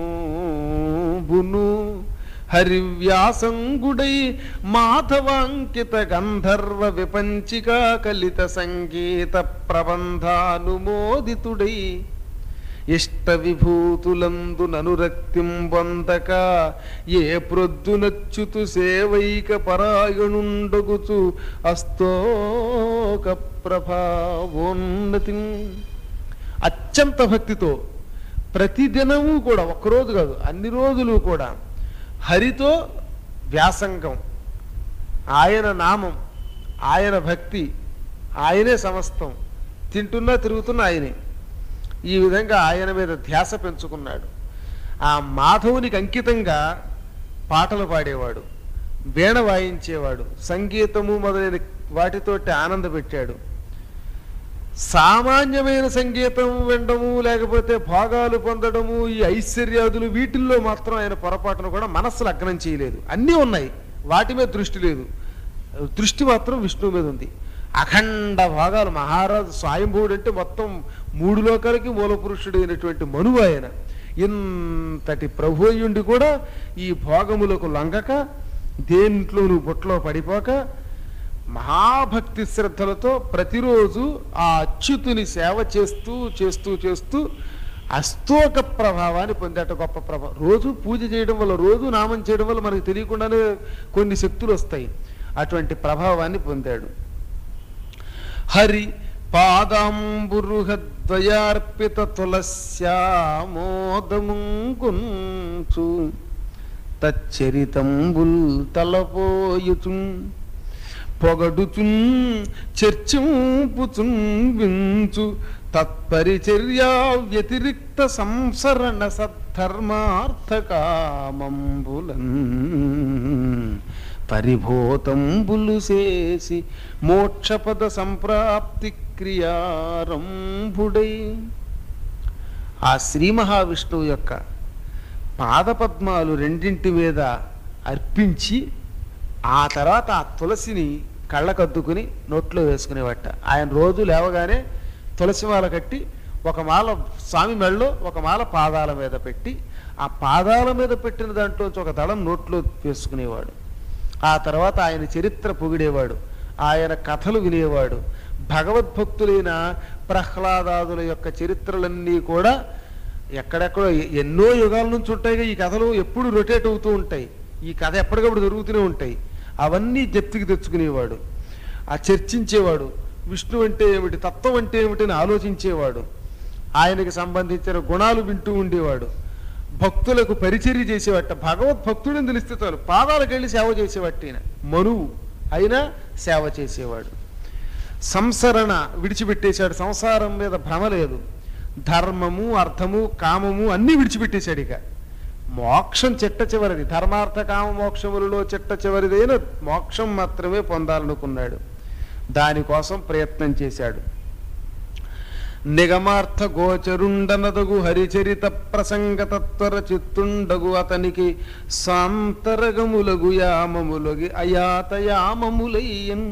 Speaker 3: బును హరివ్యాసంగుడై మాధవాంకిత గంధర్వ విపంచికా కలిత సంగీత ప్రబంధానుమోదితుడై ఇష్ట విభూతులందు ననురక్తిం పొందక ఏ ప్రొద్దునచ్యుతు సేవైక పరాయణుండగుచు అస్తోక ప్రభావోన్నతి అత్యంత భక్తితో ప్రతిదినము కూడా ఒక్కరోజు కాదు అన్ని రోజులు కూడా హరితో వ్యాసంగం ఆయన నామం ఆయన భక్తి ఆయనే సమస్తం తింటున్నా తిరుగుతున్నా ఆయనే ఈ విధంగా ఆయన మీద ధ్యాస పెంచుకున్నాడు ఆ మాధవునికి అంకితంగా పాటలు పాడేవాడు వీణ వాయించేవాడు సంగీతము మొదలైన వాటితోటి ఆనందపెట్టాడు సామాన్యమైన సంగీతం వినడము లేకపోతే భోగాలు పొందడము ఈ ఐశ్వర్యాదులు వీటిల్లో మాత్రం ఆయన పొరపాటును కూడా మనస్సు లగ్నం చేయలేదు అన్నీ ఉన్నాయి వాటి మీద దృష్టి లేదు దృష్టి మాత్రం విష్ణువు మీద ఉంది అఖండ భాగాలు మహారాజు స్వయంభూడు అంటే మొత్తం మూడు లోకాలకి మూల పురుషుడు అయినటువంటి మనువు ఆయన ఇంతటి ప్రభు అయ్యుండి కూడా ఈ భోగములకు లొంగక దేంట్లోనూ బుట్టలో పడిపోక మహాభక్తి శ్రద్ధలతో ప్రతిరోజు ఆ అచ్యుతుని సేవ చేస్తూ చేస్తూ చేస్తూ అస్తోక ప్రభావాన్ని పొందేట గొప్ప ప్రభావం రోజు పూజ చేయడం వల్ల రోజు నామం చేయడం వల్ల మనకు తెలియకుండానే కొన్ని శక్తులు వస్తాయి అటువంటి ప్రభావాన్ని పొందాడు హరి పాదాంబురుహద్వయార్పిత తులస్యామోదముంకుంచు తచ్చరితంబుల్ తలపోయుచున్ పొగడుచున్ చర్చింపుచున్ వించు తత్పరిచర్యా వ్యతిరిక్త సంసరణ సద్ధర్మార్థకామంబులన్ పరిభూతంబులు చేసి మోక్షపద సంప్రాప్తి క్రియారంభుడై ఆ శ్రీ మహావిష్ణువు యొక్క పాదపద్మాలు రెండింటి మీద అర్పించి ఆ తర్వాత ఆ తులసిని కళ్ళకద్దుకుని నోట్లో వేసుకునేవట ఆయన రోజు లేవగానే తులసి మాల కట్టి
Speaker 1: ఒక మాల స్వామి మెళ్ళో ఒక మాల పాదాల మీద పెట్టి ఆ పాదాల మీద పెట్టిన దాంట్లోంచి ఒక దళం నోట్లో వేసుకునేవాడు ఆ తర్వాత ఆయన చరిత్ర పొగిడేవాడు ఆయన కథలు వినేవాడు భగవద్భక్తులైన ప్రహ్లాదాదుల యొక్క చరిత్రలన్నీ కూడా ఎక్కడెక్కడో ఎ- ఎన్నో యుగాల నుంచి ఉంటాయి ఈ కథలు ఎప్పుడు రొటేట్ అవుతూ ఉంటాయి ఈ కథ ఎప్పటికప్పుడు జరుగుతూనే ఉంటాయి అవన్నీ జప్తికి తెచ్చుకునేవాడు ఆ చర్చించేవాడు విష్ణు అంటే ఏమిటి తత్వం అంటే ఏమిటి అని ఆలోచించేవాడు ఆయనకి సంబంధించిన గుణాలు వింటూ ఉండేవాడు భక్తులకు పరిచర్య చేసేవట భగవద్భక్తుడని తెలిస్తే చాలు పాదాలకు వెళ్ళి సేవ చేసేవాట ఈయన మనువు అయినా సేవ చేసేవాడు సంసరణ విడిచిపెట్టేశాడు సంసారం మీద భ్రమ లేదు ధర్మము అర్థము కామము అన్నీ విడిచిపెట్టేశాడు ఇక మోక్షం చిట్ట చివరిది ధర్మార్థ కామ మోక్షములలో చిట్ట చివరిదైన మోక్షం మాత్రమే పొందాలనుకున్నాడు దానికోసం ప్రయత్నం చేశాడు నిగమార్థ గోచరుండనదగు హరిచరిత ప్రసంగ తత్వర చిత్తుండగు అతనికి సాంతరగములగు యామములగి అయాతయామములయ్యన్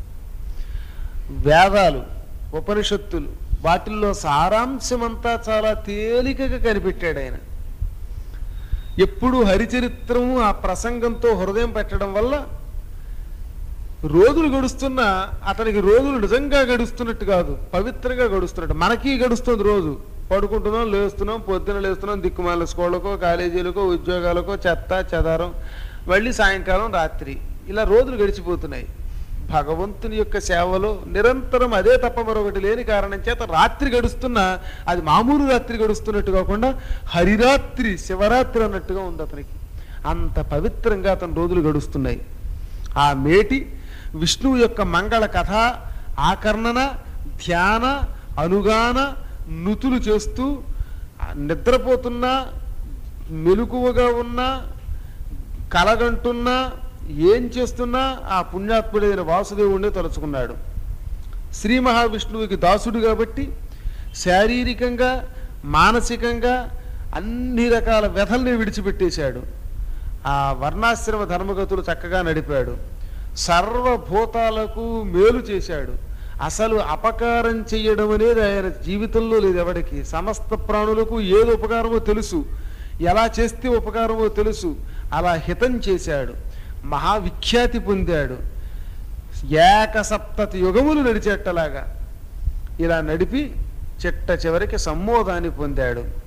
Speaker 1: వేదాలు ఉపనిషత్తులు వాటిల్లో సారాంశమంతా చాలా తేలికగా కనిపెట్టాడు ఆయన ఎప్పుడు హరిచరిత్రము ఆ ప్రసంగంతో హృదయం పెట్టడం వల్ల రోజులు గడుస్తున్నా అతనికి రోజులు నిజంగా గడుస్తున్నట్టు కాదు పవిత్రంగా గడుస్తున్నట్టు మనకి గడుస్తుంది రోజు పడుకుంటున్నాం లేస్తున్నాం పొద్దున లేస్తున్నాం దిక్కుమాల స్కూళ్ళకో కాలేజీలకో ఉద్యోగాలకో చెత్త చెదారం మళ్ళీ సాయంకాలం రాత్రి ఇలా రోజులు గడిచిపోతున్నాయి భగవంతుని యొక్క సేవలో నిరంతరం అదే తప్ప మరొకటి లేని కారణం చేత రాత్రి గడుస్తున్నా అది మామూలు రాత్రి గడుస్తున్నట్టు కాకుండా హరిరాత్రి శివరాత్రి అన్నట్టుగా ఉంది అతనికి అంత పవిత్రంగా అతని రోజులు గడుస్తున్నాయి ఆ మేటి విష్ణువు యొక్క మంగళ కథ ఆకర్ణన ధ్యాన అనుగాన నుతులు చేస్తూ ఆ నిద్రపోతున్నా మెలకువగా ఉన్నా కలగంటున్నా ఏం చేస్తున్నా ఆ పుణ్యాత్ముడైన వాసుదేవుణ్ణి తలుచుకున్నాడు శ్రీ మహావిష్ణువుకి దాసుడు కాబట్టి శారీరకంగా మానసికంగా అన్ని రకాల వ్యధల్ని విడిచిపెట్టేశాడు ఆ వర్ణాశ్రమ ధర్మగతులు చక్కగా నడిపాడు సర్వభూతాలకు మేలు చేశాడు అసలు అపకారం చెయ్యడం అనేది ఆయన జీవితంలో లేదు ఎవడికి సమస్త ప్రాణులకు ఏది ఉపకారమో తెలుసు ఎలా చేస్తే ఉపకారమో తెలుసు అలా హితం చేశాడు మహావిఖ్యాతి పొందాడు ఏకసప్తతి యుగములు నడిచేట్టలాగా ఇలా నడిపి చిట్ట చివరికి సమ్మోదాన్ని పొందాడు